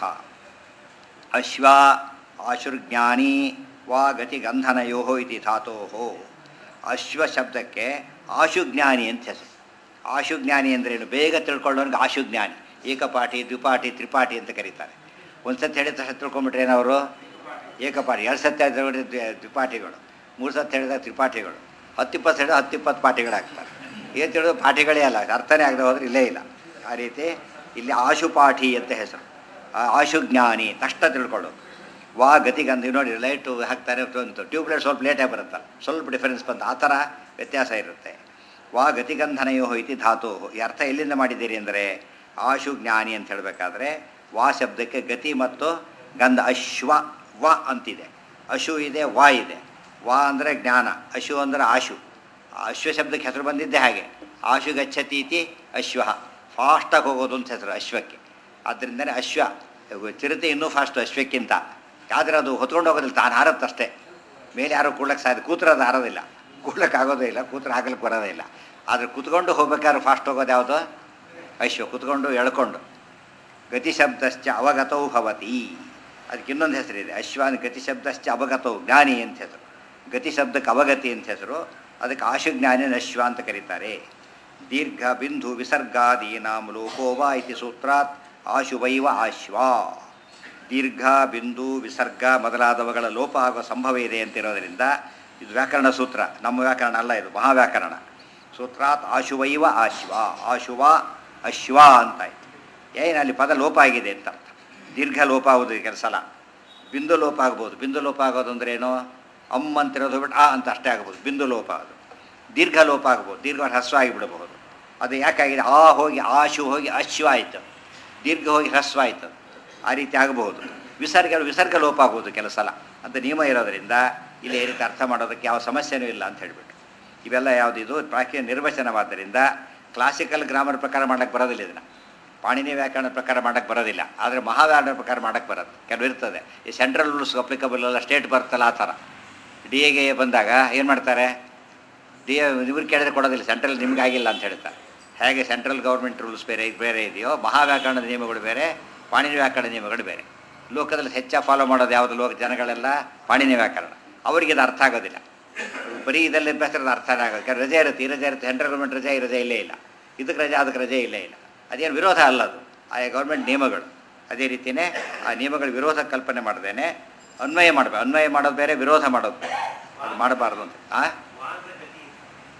ಅಶ್ವ ಆಶುರ್ಜ್ಞಾನಿ ವಾ ಗತಿಗಂಧನಯೋ ಇತಿ ಧಾತೋ ಅಶ್ವ ಶಬ್ದಕ್ಕೆ ಆಶುಜ್ಞಾನಿ ಅಂತ ಹೆಸರು ಆಶುಜ್ಞಾನಿ ಅಂದ್ರೇನು ಬೇಗ ತಿಳ್ಕೊಳ್ಳೋನ್ಗೆ ಆಶುಜ್ಞಾನಿ ಏಕಪಾಠಿ ದ್ವಿಪಾಠಿ ತ್ರಿಪಾಠಿ ಅಂತ ಕರೀತಾರೆ ಒಂದು ಸತಿ ಹೇಳಿದ ತಕ್ಷಣ ತಿಳ್ಕೊಂಬಿಟ್ರೆ ಏನವರು ಏಕಪಾಠಿ ಎರಡು ಸತಿ ಹೇಳಿದ್ರೆ ದ್ವಿ- ದ್ವಿಪಾಠಿಗಳು ಮೂರು ಸತಿ ಹೇಳಿದಾಗ ತ್ರಿಪಾಠಿಗಳು ಹತ್ತಿಪ್ಪತ್ತು ಹೇಳಿದ್ರೆ ಹತ್ತಿಪ್ಪತ್ತು ಪಾಠಿಗಳಾಗ್ತಾರೆ ಏನು ತಿಳಿದು ಪಾಠಿಗಳೇ ಅಲ್ಲ ಅರ್ಥನೇ ಆಗದೆ ಹೋದ್ರೆ ಇಲ್ಲೇ ಇಲ್ಲ ಆ ರೀತಿ ಇಲ್ಲಿ ಆಶುಪಾಠಿ ಅಂತ ಹೆಸರು ಆ ಆಶುಜ್ಞಾನಿ ತಕ್ಷಣ ತಿಳ್ಕೊಳ್ಳೋದು ವಾ ಗತಿಗಂಧ ನೋಡಿ ಲೈಟು ಹಾಕ್ತಾರೆ ಒಂದು ಟ್ಯೂಬ್ ಲೈಟ್ ಸ್ವಲ್ಪ ಲೇಟಾಗಿ ಬರುತ್ತಲ್ಲ ಸ್ವಲ್ಪ ಡಿಫರೆನ್ಸ್ ಬಂತು ಆ ಥರ ವ್ಯತ್ಯಾಸ ಇರುತ್ತೆ ವಾ ಗತಿಗಂಧನಯೋ ಇತಿ ಧಾತು ಈ ಅರ್ಥ ಎಲ್ಲಿಂದ ಮಾಡಿದ್ದೀರಿ ಅಂದರೆ ಆಶು ಜ್ಞಾನಿ ಅಂತ ಹೇಳಬೇಕಾದ್ರೆ ವಾ ಶಬ್ದಕ್ಕೆ ಗತಿ ಮತ್ತು ಗಂಧ ಅಶ್ವ ವ ಅಂತಿದೆ ಅಶು ಇದೆ ವಾ ಇದೆ ವಾ ಅಂದರೆ ಜ್ಞಾನ ಅಶು ಅಂದರೆ ಆಶು ಅಶ್ವ ಶಬ್ದಕ್ಕೆ ಹೆಸರು ಬಂದಿದ್ದೆ ಹಾಗೆ ಆಶು ಗಚ್ಚತಿ ಇತಿ ಅಶ್ವ ಫಾಸ್ಟಾಗಿ ಹೋಗೋದು ಅಂತ ಹೆಸರು ಅಶ್ವಕ್ಕೆ ಆದ್ದರಿಂದನೇ ಅಶ್ವ ಚಿರತೆ ಇನ್ನೂ ಫಾಸ್ಟು ಅಶ್ವಕ್ಕಿಂತ ಆದರೆ ಅದು ಹೊತ್ಕೊಂಡು ಹೋಗೋದಿಲ್ಲ ತಾನು ಹಾರತ್ತಷ್ಟೇ ಮೇಲೆ ಯಾರು ಕೂಡ್ಲಕ್ಕೆ ಸಾಧ್ಯ ಕೂತ್ರೆ ಅದು ಹಾರೋದಿಲ್ಲ ಕೂಡ್ಲಕ್ಕೆ ಆಗೋದೇ ಇಲ್ಲ ಕೂತ್ರೆ ಹಾಕಲಿಕ್ಕೆ ಬರೋದೇ ಇಲ್ಲ ಆದರೆ ಕೂತ್ಕೊಂಡು ಹೋಗ್ಬೇಕಾದ್ರೆ ಫಾಸ್ಟ್ ಹೋಗೋದು ಯಾವುದು ಅಶ್ವ ಕೂತ್ಕೊಂಡು ಎಳ್ಕೊಂಡು ಗತಿ ಶಬ್ದಶ್ಚ ಅವಗತೌ ಭವತಿ ಅದಕ್ಕೆ ಇನ್ನೊಂದು ಹೆಸರಿದೆ ಅಶ್ವಾನ್ ಗತಿ ಶಬ್ದಶ್ಚ ಅವಗತೌ ಜ್ಞಾನಿ ಅಂತ ಹೆಸರು ಗತಿ ಶಬ್ದಕ್ಕೆ ಅವಗತಿ ಅಂತ ಹೆಸರು ಅದಕ್ಕೆ ಆಶುಜ್ಞಾನಿನ ಅಶ್ವ ಅಂತ ಕರೀತಾರೆ ದೀರ್ಘ ಬಿಂದು ವಿಸರ್ಗಾದೀನಾಂ ಲೋಕೋವಾ ಇತಿ ಸೂತ್ರಾತ್ ಆಶುವೈವ ಆಶ್ವ ದೀರ್ಘ ಬಿಂದು ವಿಸರ್ಗ ಮೊದಲಾದವುಗಳ ಲೋಪ ಆಗುವ ಸಂಭವ ಇದೆ ಅಂತಿರೋದರಿಂದ ಇದು ವ್ಯಾಕರಣ ಸೂತ್ರ ನಮ್ಮ ವ್ಯಾಕರಣ ಅಲ್ಲ ಇದು ಮಹಾವ್ಯಾಕರಣ ಸೂತ್ರಾತ್ ಆಶುವೈವ ಆಶ್ವ ಆಶುವ ಅಶ್ವ ಅಂತಾಯ್ತು ಏನು ಅಲ್ಲಿ ಪದ ಲೋಪ ಆಗಿದೆ ಅಂತ ಅರ್ಥ ದೀರ್ಘ ಲೋಪ ಆಗೋದು ಕೆಲವು ಸಲ ಬಿಂದು ಲೋಪ ಆಗ್ಬೋದು ಬಿಂದು ಲೋಪ ಆಗೋದು ಅಂದ್ರೆ ಏನು ಅಮ್ ಅಂತಿರೋದು ಬಿಟ್ಟು ಆ ಅಂತ ಅಷ್ಟೇ ಆಗ್ಬೋದು ಬಿಂದು ಲೋಪ ಅದು ದೀರ್ಘ ಲೋಪ ಆಗ್ಬೋದು ದೀರ್ಘ ಹ್ರಸ್ವ ಆಗಿಬಿಡಬಹುದು ಅದು ಯಾಕಾಗಿದೆ ಆ ಹೋಗಿ ಆಶು ಹೋಗಿ ಅಶ್ವ ಆಯಿತು ದೀರ್ಘ ಹೋಗಿ ಹ್ರಸ್ವ ಆಯಿತು ಆ ರೀತಿ ಆಗಬಹುದು ವಿಸರ್ಗ ವಿಸರ್ಗ ಲೋಪ ಆಗೋದು ಕೆಲವು ಸಲ ಅಂತ ನಿಯಮ ಇರೋದರಿಂದ ಇಲ್ಲಿ ಈ ರೀತಿ ಅರ್ಥ ಮಾಡೋದಕ್ಕೆ ಯಾವ ಸಮಸ್ಯೆನೂ ಇಲ್ಲ ಅಂತ ಹೇಳಿಬಿಟ್ಟು ಇವೆಲ್ಲ ಯಾವುದಿದು ಪ್ರಾಚೀನ ನಿರ್ವಚನವಾದ್ದರಿಂದ ಕ್ಲಾಸಿಕಲ್ ಗ್ರಾಮರ್ ಪ್ರಕಾರ ಮಾಡೋಕ್ಕೆ ಬರೋದಿಲ್ಲ ಇದನ್ನು ಪಾಣಿನಿ ವ್ಯಾಕರಣ ಪ್ರಕಾರ ಮಾಡೋಕ್ಕೆ ಬರೋದಿಲ್ಲ ಆದರೆ ಮಹಾವ್ಯಾಕರಣ ಪ್ರಕಾರ ಮಾಡೋಕ್ಕೆ ಬರುತ್ತೆ ಕೆಲವು ಇರ್ತದೆ ಈ ಸೆಂಟ್ರಲ್ ರೂಲ್ಸ್ ಅಪ್ಲಿಕಬಲ್ ಅಲ್ಲ ಸ್ಟೇಟ್ ಬರ್ತಲ್ಲ ಆ ಥರ ಡಿ ಎಗೆ ಬಂದಾಗ ಏನು ಮಾಡ್ತಾರೆ ಡಿ ಎ ಇವ್ರು ಕೇಳಿದ್ರೆ ಕೊಡೋದಿಲ್ಲ ಸೆಂಟ್ರಲ್ ನಿಮಗಾಗಿಲ್ಲ ಅಂತ ಹೇಳ್ತಾರೆ ಹೇಗೆ ಸೆಂಟ್ರಲ್ ಗೌರ್ಮೆಂಟ್ ರೂಲ್ಸ್ ಬೇರೆ ಇದು ಬೇರೆ ಇದೆಯೋ ಮಹಾವ್ಯಾಕರಣದ ನಿಯಮಗಳು ಬೇರೆ ಪಾಣಿನಿ ವ್ಯಾಕರಣ ನಿಯಮಗಳು ಬೇರೆ ಲೋಕದಲ್ಲಿ ಹೆಚ್ಚಾಗಿ ಫಾಲೋ ಮಾಡೋದು ಯಾವುದು ಲೋಕ ಜನಗಳೆಲ್ಲ ಪಾಣಿನಿ ವ್ಯಾಕರಣ ಅವರಿಗೆ ಇದು ಅರ್ಥ ಆಗೋದಿಲ್ಲ ಬರೀ ಇದರಲ್ಲಿ ಬೇಸರದ ಅರ್ಥನೇ ಆಗೋದು ಯಾಕಂದ್ರೆ ರಜೆ ಇರುತ್ತೆ ಈ ರಜೆ ಇರುತ್ತೆ ಸೆಂಟ್ರಲ್ ಗೌರ್ಮೆಂಟ್ ರಜೆ ಈ ರಜೆ ಇಲ್ಲೇ ಇಲ್ಲ ಇದಕ್ಕೆ ರಜೆ ಅದಕ್ಕೆ ರಜೆ ಇಲ್ಲೇ ಇಲ್ಲ ಅದೇನು ವಿರೋಧ ಅಲ್ಲ ಅದು ಆಯಾ ಗೌರ್ಮೆಂಟ್ ನಿಯಮಗಳು ಅದೇ ರೀತಿಯೇ ಆ ನಿಯಮಗಳ ವಿರೋಧ ಕಲ್ಪನೆ ಮಾಡ್ದೇನೆ ಅನ್ವಯ ಮಾಡಬೇಕು ಅನ್ವಯ ಮಾಡೋದು ಬೇರೆ ವಿರೋಧ ಮಾಡೋದು ಬೇರೆ ಅದು ಮಾಡಬಾರ್ದು ಅಂತ ಆ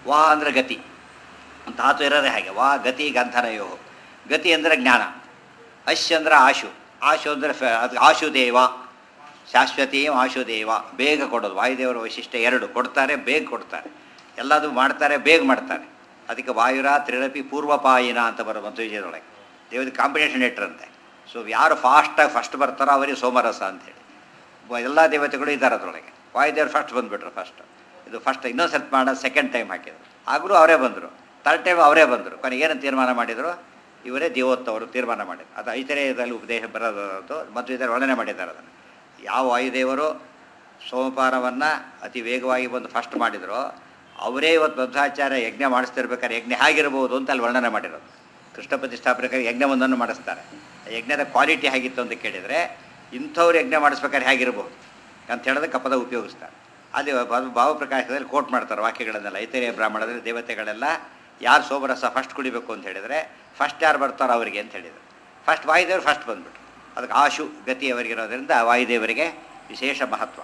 ವಾ ಅಂದರೆ ಗತಿ ಧಾತು ಇರೋದೇ ಹಾಗೆ ವಾ ಗತಿ ಗಂಧನಯೋ ಗತಿ ಅಂದರೆ ಜ್ಞಾನ ಅಶ್ ಅಂದ್ರೆ ಆಶು ಆಶು ಅಂದರೆ ಫ- ಅದು ಆಶುದೇವ ಶಾಶ್ವತೀ ಆಶುದೇವ ಬೇಗ ಕೊಡೋದು ವಾಯುದೇವರ ವೈಶಿಷ್ಟ್ಯ ಎರಡು ಕೊಡ್ತಾರೆ ಬೇಗ ಕೊಡ್ತಾರೆ ಎಲ್ಲದು ಮಾಡ್ತಾರೆ ಬೇಗ ಮಾಡ್ತಾರೆ ಅದಕ್ಕೆ ವಾಯುರ ತ್ರಿರಪಿ ಪೂರ್ವಪಾಯಿನ ಅಂತ ಬರೋ ಮಧ್ವಿಜಯದೊಳಗೆ ದೇವದ ಕಾಂಬಿನೇಷನ್ ಇಟ್ಟರಂತೆ ಸೊ ಯಾರು ಫಾಸ್ಟಾಗಿ ಫಸ್ಟ್ ಬರ್ತಾರೋ ಅವರಿಗೆ ಸೋಮರಸ ಅಂತೇಳಿ ಎಲ್ಲ ದೇವತೆಗಳು ಇದ್ದಾರೆ ಅದರೊಳಗೆ ವಾಯುದೇವರು ಫಸ್ಟ್ ಬಂದುಬಿಟ್ರು ಫಸ್ಟ್ ಇದು ಫಸ್ಟ್ ಇನ್ನೊಂದು ಸ್ವಲ್ಪ ಮಾಡೋದು ಸೆಕೆಂಡ್ ಟೈಮ್ ಹಾಕಿದ್ರು ಆಗಲೂ ಅವರೇ ಬಂದರು ಥರ್ಡ್ ಟೈಮ್ ಅವರೇ ಬಂದರು ಕೊನೆಗೆ ಏನು ತೀರ್ಮಾನ ಮಾಡಿದರು ಇವರೇ ದೇವೋತ್ತವರು ತೀರ್ಮಾನ ಮಾಡಿದ್ರು ಅದು ಐತರೇಯದಲ್ಲಿ ಉಪದೇಶ ಬರೋದು ಮತ್ತು ಇದರ ವರ್ಣನೆ ಮಾಡಿದ್ದಾರೆ ಅದನ್ನು ಯಾವ ವಾಯುದೇವರು ಸೋಮಪಾನವನ್ನು ಅತಿ ವೇಗವಾಗಿ ಬಂದು ಫಸ್ಟ್ ಮಾಡಿದ್ರು ಅವರೇ ಇವತ್ತು ಮಧ್ವಾಚಾರ್ಯ ಯಜ್ಞ ಮಾಡಿಸ್ತಿರ್ಬೇಕಾದ್ರೆ ಯಜ್ಞ ಹೇಗಿರ್ಬೋದು ಅಂತ ಅಲ್ಲಿ ವರ್ಣನೆ ಮಾಡಿರೋದು ಕೃಷ್ಣ ಪ್ರತಿಷ್ಠಾಪನೆಗಾಗಿ ಯಜ್ಞವೊಂದನ್ನು ಮಾಡಿಸ್ತಾರೆ ಆ ಯಜ್ಞದ ಕ್ವಾಲಿಟಿ ಹೇಗಿತ್ತು ಅಂತ ಕೇಳಿದರೆ ಇಂಥವ್ರು ಯಜ್ಞ ಮಾಡಿಸ್ಬೇಕಾದ್ರೆ ಹೇಗಿರ್ಬೋದು ಅಂತ ಹೇಳೋದಕ್ಕೆ ಪದ ಉಪಯೋಗಿಸ್ತಾರೆ ಅದು ಅದು ಭಾವಪ್ರಕಾಶದಲ್ಲಿ ಕೋಟ್ ಮಾಡ್ತಾರೆ ವಾಕ್ಯಗಳನ್ನೆಲ್ಲ ಐತರೇಯ ಬ್ರಾಹ್ಮಣದಲ್ಲಿ ದೇವತೆಗಳೆಲ್ಲ ಯಾರು ಸೋಮರಸ ಫಸ್ಟ್ ಕುಡಿಬೇಕು ಅಂತ ಹೇಳಿದರೆ ಫಸ್ಟ್ ಯಾರು ಬರ್ತಾರೋ ಅವರಿಗೆ ಅಂತ ಹೇಳಿದರು ಫಸ್ಟ್ ವಾಯುದೇವರು ಫಸ್ಟ್ ಬಂದ್ಬಿಟ್ರು ಅದಕ್ಕೆ ಆಶು ಗತಿ ಅವರಿಗಿರೋದ್ರಿಂದ ವಾಯುದೇವರಿಗೆ ವಿಶೇಷ ಮಹತ್ವ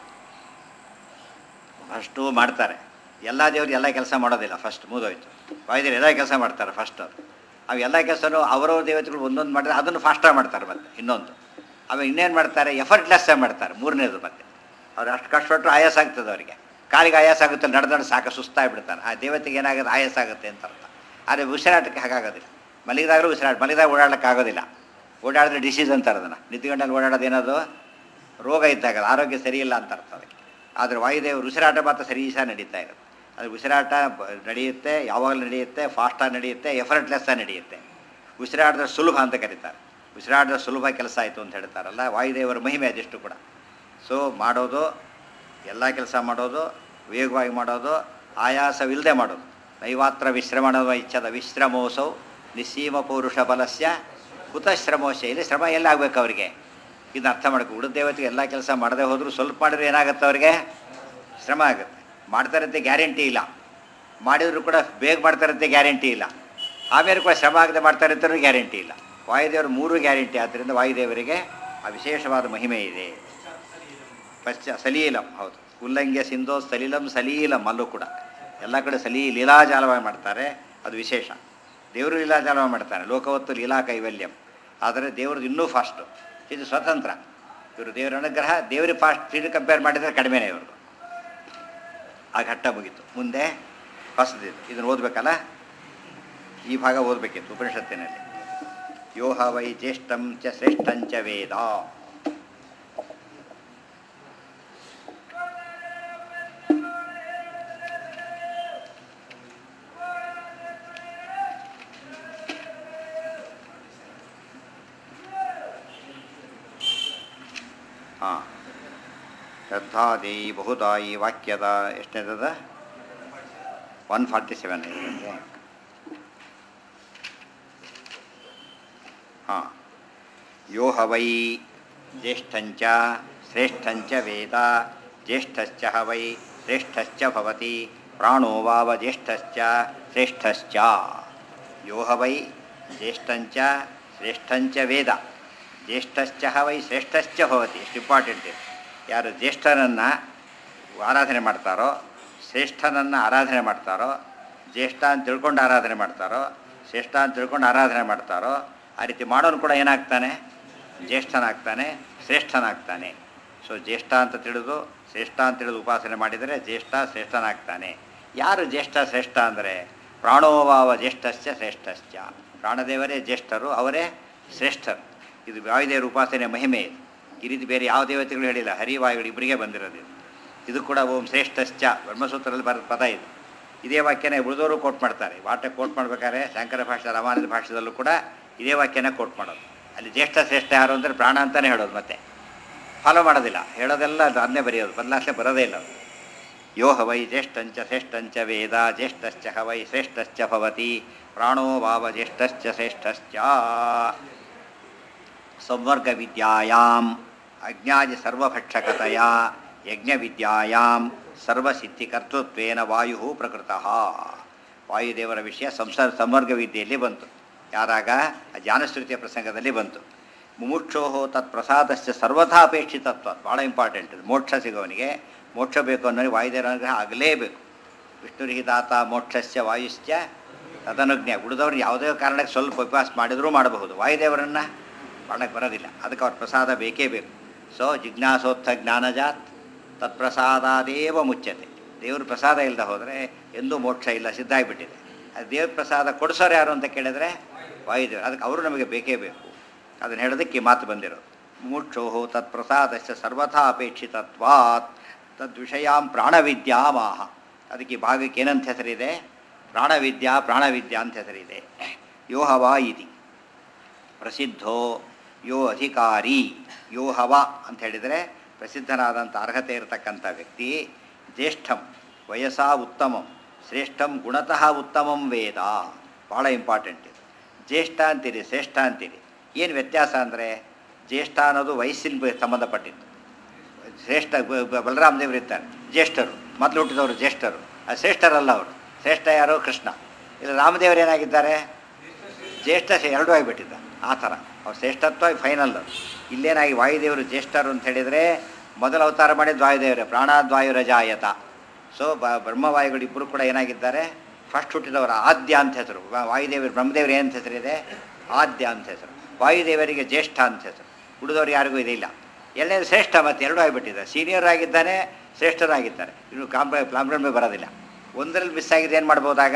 ಫಸ್ಟು ಮಾಡ್ತಾರೆ ಎಲ್ಲ ದೇವರು ಎಲ್ಲ ಕೆಲಸ ಮಾಡೋದಿಲ್ಲ ಫಸ್ಟ್ ಮುಗಿದೋಯ್ತು ವಾಯುದೇವರು ಎಲ್ಲ ಕೆಲಸ ಮಾಡ್ತಾರೆ ಫಸ್ಟ್ ಅದು ಅವು ಎಲ್ಲ ಕೆಲಸನೂ ಅವರವ್ರ ದೇವತೆಗಳು ಒಂದೊಂದು ಮಾಡಿದ್ರೆ ಅದನ್ನು ಫಾಸ್ಟಾಗಿ ಮಾಡ್ತಾರೆ ಮತ್ತೆ ಇನ್ನೊಂದು ಆಮೇಲೆ ಇನ್ನೇನು ಮಾಡ್ತಾರೆ ಎಫರ್ಟ್ಲೆಸ್ ಮಾಡ್ತಾರೆ ಮೂರನೇದು ಮತ್ತೆ ಅವ್ರು ಅಷ್ಟು ಕಷ್ಟಪಟ್ಟರು ಆಯಾಸ ಆಗ್ತದೆ ಅವರಿಗೆ ಕಾಲಿಗೆ ಆಯಾಸ ಆಗುತ್ತೆ ನಡೆದಾಡು ಸಾಕು ಸುಸ್ತಾಗ್ಬಿಡ್ತಾನೆ ಆ ದೇವತೆಗೆ ಏನಾಗುತ್ತೆ ಆಯಾಸ ಆಗುತ್ತೆ ಅಂತ ಅರ್ಥ ಆದರೆ ಉಸಿರಾಟಕ್ಕೆ ಹಾಗಾಗೋದಿಲ್ಲ ಮಲಗಿದಾಗಲೂ ಉಸಿರಾಟ ಮಲಗಿದಾಗ ಓಡಾಡಕ್ಕೆ ಆಗೋದಿಲ್ಲ ಓಡಾಡಿದ್ರೆ ಡಿಸೀಸ್ ಅಂತಾರೆ ಅದನ್ನು ನಿಂತ್ಕೊಂಡಲ್ಲಿ ಓಡಾಡೋದು ಏನದು ರೋಗ ಇದ್ದಾಗ ಅದು ಆರೋಗ್ಯ ಸರಿ ಇಲ್ಲ ಅಂತ ಅರ್ಥ ಅದಕ್ಕೆ ಆದರೆ ವಾಯುದೇವರು ಉಸಿರಾಟ ಮಾತ್ರ ಸರಿ ಸಹ ನಡೀತಾ ಇರುತ್ತೆ ಅದು ಉಸಿರಾಟ ಬ- ನಡೆಯುತ್ತೆ ಯಾವಾಗಲೂ ನಡೆಯುತ್ತೆ ಫಾಸ್ಟಾಗಿ ನಡೆಯುತ್ತೆ ಎಫರ್ಟ್ಲೆಸ್ ಆಗಿ ನಡೆಯುತ್ತೆ ಉಸಿರಾಟದ ಸುಲಭ ಅಂತ ಕರೀತಾರೆ ಉಸಿರಾಟದ ಸುಲಭ ಕೆಲಸ ಆಯಿತು ಅಂತ ಹೇಳ್ತಾರಲ್ಲ ವಾಯುದೇವರ ಮಹಿಮೆ ಅದೆಷ್ಟು ಕೂಡ ಸೊ ಮಾಡೋದು ಎಲ್ಲ ಕೆಲಸ ಮಾಡೋದು ವೇಗವಾಗಿ ಮಾಡೋದು ಆಯಾಸವಿಲ್ಲದೆ ಮಾಡೋದು ನೈವಾತ್ರ ವಿಶ್ರಮಣವ ಇಚ್ಛದ ವಿಶ್ರಮೋಸೌ ನಿಸ್ಸೀಮ ಪೌರುಷ ಬಲಸ್ಯ ಕುತಶ್ರಮೋಶ ಇಲ್ಲಿ ಶ್ರಮ ಎಲ್ಲಿ ಆಗ್ಬೇಕು ಅವರಿಗೆ ಇದನ್ನ ಅರ್ಥ ಮಾಡ್ಕೊ ಉಳಿದ ದೇವತೆಗೆ ಎಲ್ಲ ಕೆಲಸ ಮಾಡದೆ ಹೋದರೂ ಸ್ವಲ್ಪ ಮಾಡಿದ್ರೆ ಏನಾಗುತ್ತೆ ಅವರಿಗೆ ಶ್ರಮ ಆಗುತ್ತೆ ಮಾಡ್ತಾರಂತೆ ಗ್ಯಾರಂಟಿ ಇಲ್ಲ ಮಾಡಿದ್ರು ಕೂಡ ಬೇಗ ಮಾಡ್ತಾರಂತೆ ಗ್ಯಾರಂಟಿ ಇಲ್ಲ ಆಮೇಲೆ ಕೂಡ ಶ್ರಮ ಆಗದೆ ಮಾಡ್ತಾರೆ ಅಂತಲೂ ಗ್ಯಾರಂಟಿ ಇಲ್ಲ ವಾಯುದೇವರು ಮೂರು ಗ್ಯಾರಂಟಿ ಆದ್ದರಿಂದ ವಾಯುದೇವರಿಗೆ ಆ ವಿಶೇಷವಾದ ಮಹಿಮೆ ಇದೆ ಪಶ್ಚ ಸಲೀಲಂ ಹೌದು ಉಲ್ಲಂಘ್ಯ ಸಿಂಧೋ ಸಲೀಲಂ ಸಲೀಲಂ ಅಲ್ಲೂ ಕೂಡ ಎಲ್ಲ ಕಡೆ ಸಲೀ ಲೀಲಾಜಾಲವಾಗಿ ಮಾಡ್ತಾರೆ ಅದು ವಿಶೇಷ ದೇವರು ಲೀಲಾಜಾಲವಾಗಿ ಮಾಡ್ತಾರೆ ಲೋಕವತ್ತು ಲೀಲಾ ಕೈವಲ್ಯಂ ಆದರೆ ದೇವ್ರದ್ದು ಇನ್ನೂ ಫಾಸ್ಟು ಇದು ಸ್ವತಂತ್ರ ಇವರು ದೇವರ ಅನುಗ್ರಹ ದೇವರಿಗೆ ಫಾಸ್ಟ್ ಇದು ಕಂಪೇರ್ ಮಾಡಿದರೆ ಕಡಿಮೆನೇ ಇವ್ರದ್ದು ಆ ಘಟ್ಟ ಮುಗೀತು ಮುಂದೆ ಹೊಸದಿದ್ದು ಇದನ್ನು ಓದಬೇಕಲ್ಲ ಈ ಭಾಗ ಓದಬೇಕಿತ್ತು ಉಪನಿಷತ್ತಿನಲ್ಲಿ ಯೋಹ ವೈ ಜ್ಯೇಷ್ಠಂ ಚ ಶ್ರೇಷ್ಠಂಚ ವೇದ ಹಾಂ ಶ್ರದ್ಧಾದಿ ಬಹುದಾಯಿ ವಾಕ್ಯದ ಎಷ್ಟನೇದದ ಒನ್ ಫಾರ್ಟಿ ಸೆವೆನ್ ಇದರಲ್ಲಿ ಹಾಂ ಯೋ ಹ ವೈ ಜ್ಯೇಷ್ಠಂಚ ಶ್ರೇಷ್ಠಂಚ ವೇದ ಜ್ಯೇಷ್ಠಶ್ಚ ಹ ವೈ ಶ್ರೇಷ್ಠಶ್ಚ ಭವತಿ ಪ್ರಾಣೋ ವಾವ ಜ್ಯೇಷ್ಠಶ್ಚ ಶ್ರೇಷ್ಠಶ್ಚ ಯೋ ಹ ವೈ ಜ್ಯೇಷ್ಠಂಚ ಶ್ರೇಷ್ಠಂಚ ವೇದ ಜ್ಯೇಷ್ಠಶ್ಚ ಹ ವೈ ಶ್ರೇಷ್ಠಶ್ಚ ಭವತಿ ಎಷ್ಟು ಇಂಪಾರ್ಟೆಂಟ್ ಇದೆ ಯಾರು ಜ್ಯೇಷ್ಠನನ್ನು ಆರಾಧನೆ ಮಾಡ್ತಾರೋ ಶ್ರೇಷ್ಠನನ್ನು ಆರಾಧನೆ ಮಾಡ್ತಾರೋ ಜ್ಯೇಷ್ಠ ಅಂತ ತಿಳ್ಕೊಂಡು ಆರಾಧನೆ ಮಾಡ್ತಾರೋ ಶ್ರೇಷ್ಠ ಅಂತ ತಿಳ್ಕೊಂಡು ಆರಾಧನೆ ಮಾಡ್ತಾರೋ ಆ ರೀತಿ ಮಾಡೋನು ಕೂಡ ಏನಾಗ್ತಾನೆ ಜ್ಯೇಷ್ಠನಾಗ್ತಾನೆ ಶ್ರೇಷ್ಠನಾಗ್ತಾನೆ ಸೊ ಜ್ಯೇಷ್ಠ ಅಂತ ತಿಳಿದು ಶ್ರೇಷ್ಠ ಅಂತ ತಿಳಿದು ಉಪಾಸನೆ ಮಾಡಿದರೆ ಜ್ಯೇಷ್ಠ ಶ್ರೇಷ್ಠನಾಗ್ತಾನೆ ಯಾರು ಜ್ಯೇಷ್ಠ ಶ್ರೇಷ್ಠ ಅಂದರೆ ಪ್ರಾಣೋಭಾವ ಜ್ಯೇಷ್ಠಶ್ಚ ಶ್ರೇಷ್ಠಶ್ಚ ಪ್ರಾಣದೇವರೇ ಜ್ಯೇಷ್ಠರು ಅವರೇ ಶ್ರೇಷ್ಠರು ಇದು ವಾಯುದೇವರ ಉಪಾಸನೆ ಮಹಿಮೆ ಇದು ಈ ರೀತಿ ಬೇರೆ ಯಾವ ದೇವತೆಗಳು ಹೇಳಿಲ್ಲ ಹರಿವಾಯುಗಳು ಇಬ್ಬರಿಗೆ ಬಂದಿರೋದು ಇದು. ಇದು ಕೂಡ ಓಂ ಶ್ರೇಷ್ಠಶ್ಚ ಬ್ರಹ್ಮಸೂತ್ರದಲ್ಲಿ ಬರೆದ ಪದ ಇದು ಇದೇ ವಾಕ್ಯನೇ ಉಳಿದವರು ಕೋಟ್ ಮಾಡ್ತಾರೆ ವಾಟ ಕೋಟ್ ಮಾಡ್ಬೇಕಾದ್ರೆ ಶಂಕರ ಭಾಷೆ ರಾಮಾನುಜ ಭಾಷೆದಲ್ಲೂ ಕೂಡ ಇದೇ ವಾಕ್ಯನ ಕೋಟ್ ಮಾಡೋದು ಅಲ್ಲಿ ಜ್ಯೇಷ್ಠ ಶ್ರೇಷ್ಠ ಯಾರು ಅಂದರೆ ಪ್ರಾಣ ಅಂತಲೇ ಹೇಳೋದು ಮತ್ತೆ ಫಾಲೋ ಮಾಡೋದಿಲ್ಲ ಹೇಳೋದೆಲ್ಲ ಅದು ಅದನ್ನೇ ಬರೆಯೋದು ಬದಲಾವಣೆ ಬರೋದೇ ಇಲ್ಲ ಅದು. ಯೋ ಹ ವೈ ಜ್ಯೇಷ್ಠಂಚ ಶ್ರೇಷ್ಠಂಚ ವೇದ ಜ್ಯೇಷ್ಠಶ್ಚ ಹ ವೈ ಶ್ರೇಷ್ಠಶ್ಚ ಭವತಿ ಪ್ರಾಣೋ ಭಾವ ಜ್ಯೇಷ್ಠಶ್ಚ ಶ್ರೇಷ್ಠಶ್ಚ ಸಂವರ್ಗ ವಿದ್ಯಾಯಾಂ ಅಜ್ಞಾದಿ ಸರ್ವಭಕ್ಷಕತೆಯ ಯಜ್ಞವಿದ್ಯಾಯಾಂ ಸರ್ವಸಿದ್ಧಿಕರ್ತೃತ್ವೇನ ವಾಯು ಪ್ರಕೃತಃ ವಾಯುದೇವರ ವಿಷಯ ಸಂಸಾರ ಸಂವರ್ಗ ವಿದ್ಯೆಯಲ್ಲಿ ಬಂತು ಯಾರಾಗ ಆ ಜ್ಞಾನಶ್ರುತಿಯ ಪ್ರಸಂಗದಲ್ಲಿ ಬಂತು ಮುಮುಕ್ಷೋ ತತ್ ಪ್ರಸಾದಶ್ಚ ಸರ್ವಥಾ ಅಪೇಕ್ಷಿತತ್ವ ಭಾಳ ಇಂಪಾರ್ಟೆಂಟ್ ಮೋಕ್ಷ ಸಿಗೋವನಿಗೆ ಮೋಕ್ಷ ಬೇಕು ಅನ್ನೋರಿಗೆ ವಾಯುದೇವರ ಅನುಗ್ರಹ ಆಗಲೇಬೇಕು ವಿಷ್ಣುರಿಹಿತಾತ ಮೋಕ್ಷಸ್ಯ ವಾಯುಶ್ಚ ತದನುಜ್ಞೆ ಉಳಿದವ್ರು ಯಾವುದೇ ಕಾರಣಕ್ಕೆ ಸ್ವಲ್ಪ ಉಪವಾಸ ಮಾಡಿದರೂ ಮಾಡಬಹುದು ವಾಯುದೇವರನ್ನು ಮಾಡಕ್ಕೆ ಬರೋದಿಲ್ಲ ಅದಕ್ಕೆ ಅವ್ರ ಪ್ರಸಾದ ಬೇಕೇ ಬೇಕು ಸೊ ಜಿಜ್ಞಾಸೋತ್ಥ ಜ್ಞಾನಜಾತ್ ತತ್ಪ್ರಸಾದಾದೇವ ಮುಚ್ಚತೆ ದೇವ್ರ ಪ್ರಸಾದ ಇಲ್ಲದೆ ಹೋದರೆ ಎಂದೂ ಮೋಕ್ಷ ಇಲ್ಲ ಸಿದ್ಧ ಆಗಿಬಿಟ್ಟಿದೆ ಅದು ದೇವ್ರ ಪ್ರಸಾದ ಕೊಡಿಸೋರು ಯಾರು ಅಂತ ಕೇಳಿದ್ರೆ ವಾಯುದೇವರು ಅದಕ್ಕೆ ಅವರು ನಮಗೆ ಬೇಕೇ ಬೇಕು ಅದನ್ನು ಹೇಳೋದಕ್ಕೆ ಈ ಮಾತು ಬಂದಿರೋದು ಮೋಕ್ಷೋ ತತ್ಪ್ರಸಾದಶ್ಚ ಸರ್ವಥಾ ಅಪೇಕ್ಷಿತತ್ವಾತ್ ತದ್ವಿಷಯಾಂ ಪ್ರಾಣವಿದ್ಯಾಮಾಹ ಅದಕ್ಕೆ ಈ ಭಾಗಕ್ಕೆ ಏನಂತ ಹೆಸರಿದೆ ಪ್ರಾಣವಿದ್ಯಾ ಪ್ರಾಣವಿದ್ಯಾ ಅಂತ ಹೆಸರಿದೆ ಯೋ ಹವ ಇತಿ ಪ್ರಸಿದ್ಧೋ ಯೋ ಅಧಿಕಾರಿ ಯೋ ಹವ ಅಂತ ಹೇಳಿದರೆ ಪ್ರಸಿದ್ಧನಾದಂಥ ಅರ್ಹತೆ ಇರತಕ್ಕಂಥ ವ್ಯಕ್ತಿ ಜ್ಯೇಷ್ಠಂ ವಯಸ್ಸಾ ಉತ್ತಮಂ ಶ್ರೇಷ್ಠಂ ಗುಣತಃ ಉತ್ತಮಂ ವೇದ ಭಾಳ ಇಂಪಾರ್ಟೆಂಟ್ ಇದು ಜ್ಯೇಷ್ಠ ಅಂತೀರಿ ಶ್ರೇಷ್ಠ ಅಂತೀರಿ ಏನು ವ್ಯತ್ಯಾಸ ಅಂದರೆ ಜ್ಯೇಷ್ಠ ಅನ್ನೋದು ವಯಸ್ಸಿನ ಸಂಬಂಧಪಟ್ಟಿದ್ದು ಶ್ರೇಷ್ಠ ಬ- ಬ- ಬಲರಾಮ ದೇವರು ಇರ್ತಾರೆ ಜ್ಯೇಷ್ಠರು ಮೊದಲು ಹುಟ್ಟಿದವರು ಜ್ಯೇಷ್ಠರು ಅದು ಶ್ರೇಷ್ಠರಲ್ಲ ಅವರು ಶ್ರೇಷ್ಠ ಯಾರು ಕೃಷ್ಣ ಇಲ್ಲ ರಾಮದೇವರು ಏನಾಗಿದ್ದಾರೆ ಜ್ಯೇಷ್ಠ ಶೇ- ಎರಡೂ ಆಗಿಬಿಟ್ಟಿದ್ದ ಆ ಥರ ಅವ್ರು ಶ್ರೇಷ್ಠತ್ವ ಫೈನಲ್ ಇಲ್ಲೇನಾಗಿ ವಾಯುದೇವರು ಜ್ಯೇಷ್ಠರು ಅಂತ ಹೇಳಿದರೆ ಮೊದಲು ಅವತಾರ ಮಾಡಿದ್ದು ವಾಯುದೇವರೇ ಪ್ರಾಣಾದ್ವಾಯು ರಜಾಯತ ಸೊ ಬ ಬ್ರಹ್ಮವಾಯುಗಳು ಇಬ್ಬರು ಕೂಡ ಏನಾಗಿದ್ದಾರೆ ಫಸ್ಟ್ ಹುಟ್ಟಿದವರು ಆದ್ಯ ಅಂತ ಹೆಸರು ವಾ- ವಾಯುದೇವರು ಬ್ರಹ್ಮದೇವರು ಏನಂತ ಹೆಸರಿದೆ ಆದ್ಯ ಅಂತ ಹೆಸರು ವಾಯುದೇವರಿಗೆ ಜ್ಯೇಷ್ಠ ಅಂತ ಹೆಸರು ಉಳಿದವ್ರು ಯಾರಿಗೂ ಇದಿಲ್ಲ ಎರಡನೇದು ಶ್ರೇಷ್ಠ ಮತ್ತು ಎರಡೂ ಆಗಿಬಿಟ್ಟಿದೆ ಸೀನಿಯರ್ ಆಗಿದ್ದಾನೆ ಶ್ರೇಷ್ಠರಾಗಿದ್ದಾರೆ ಇನ್ನು ಕಾಂಪ್ರ ಪ್ರಾಬ್ಲಮೇ ಬರೋದಿಲ್ಲ ಒಂದರಲ್ಲಿ ಮಿಸ್ ಆಗಿದೆ ಏನು ಮಾಡ್ಬೋದಾಗ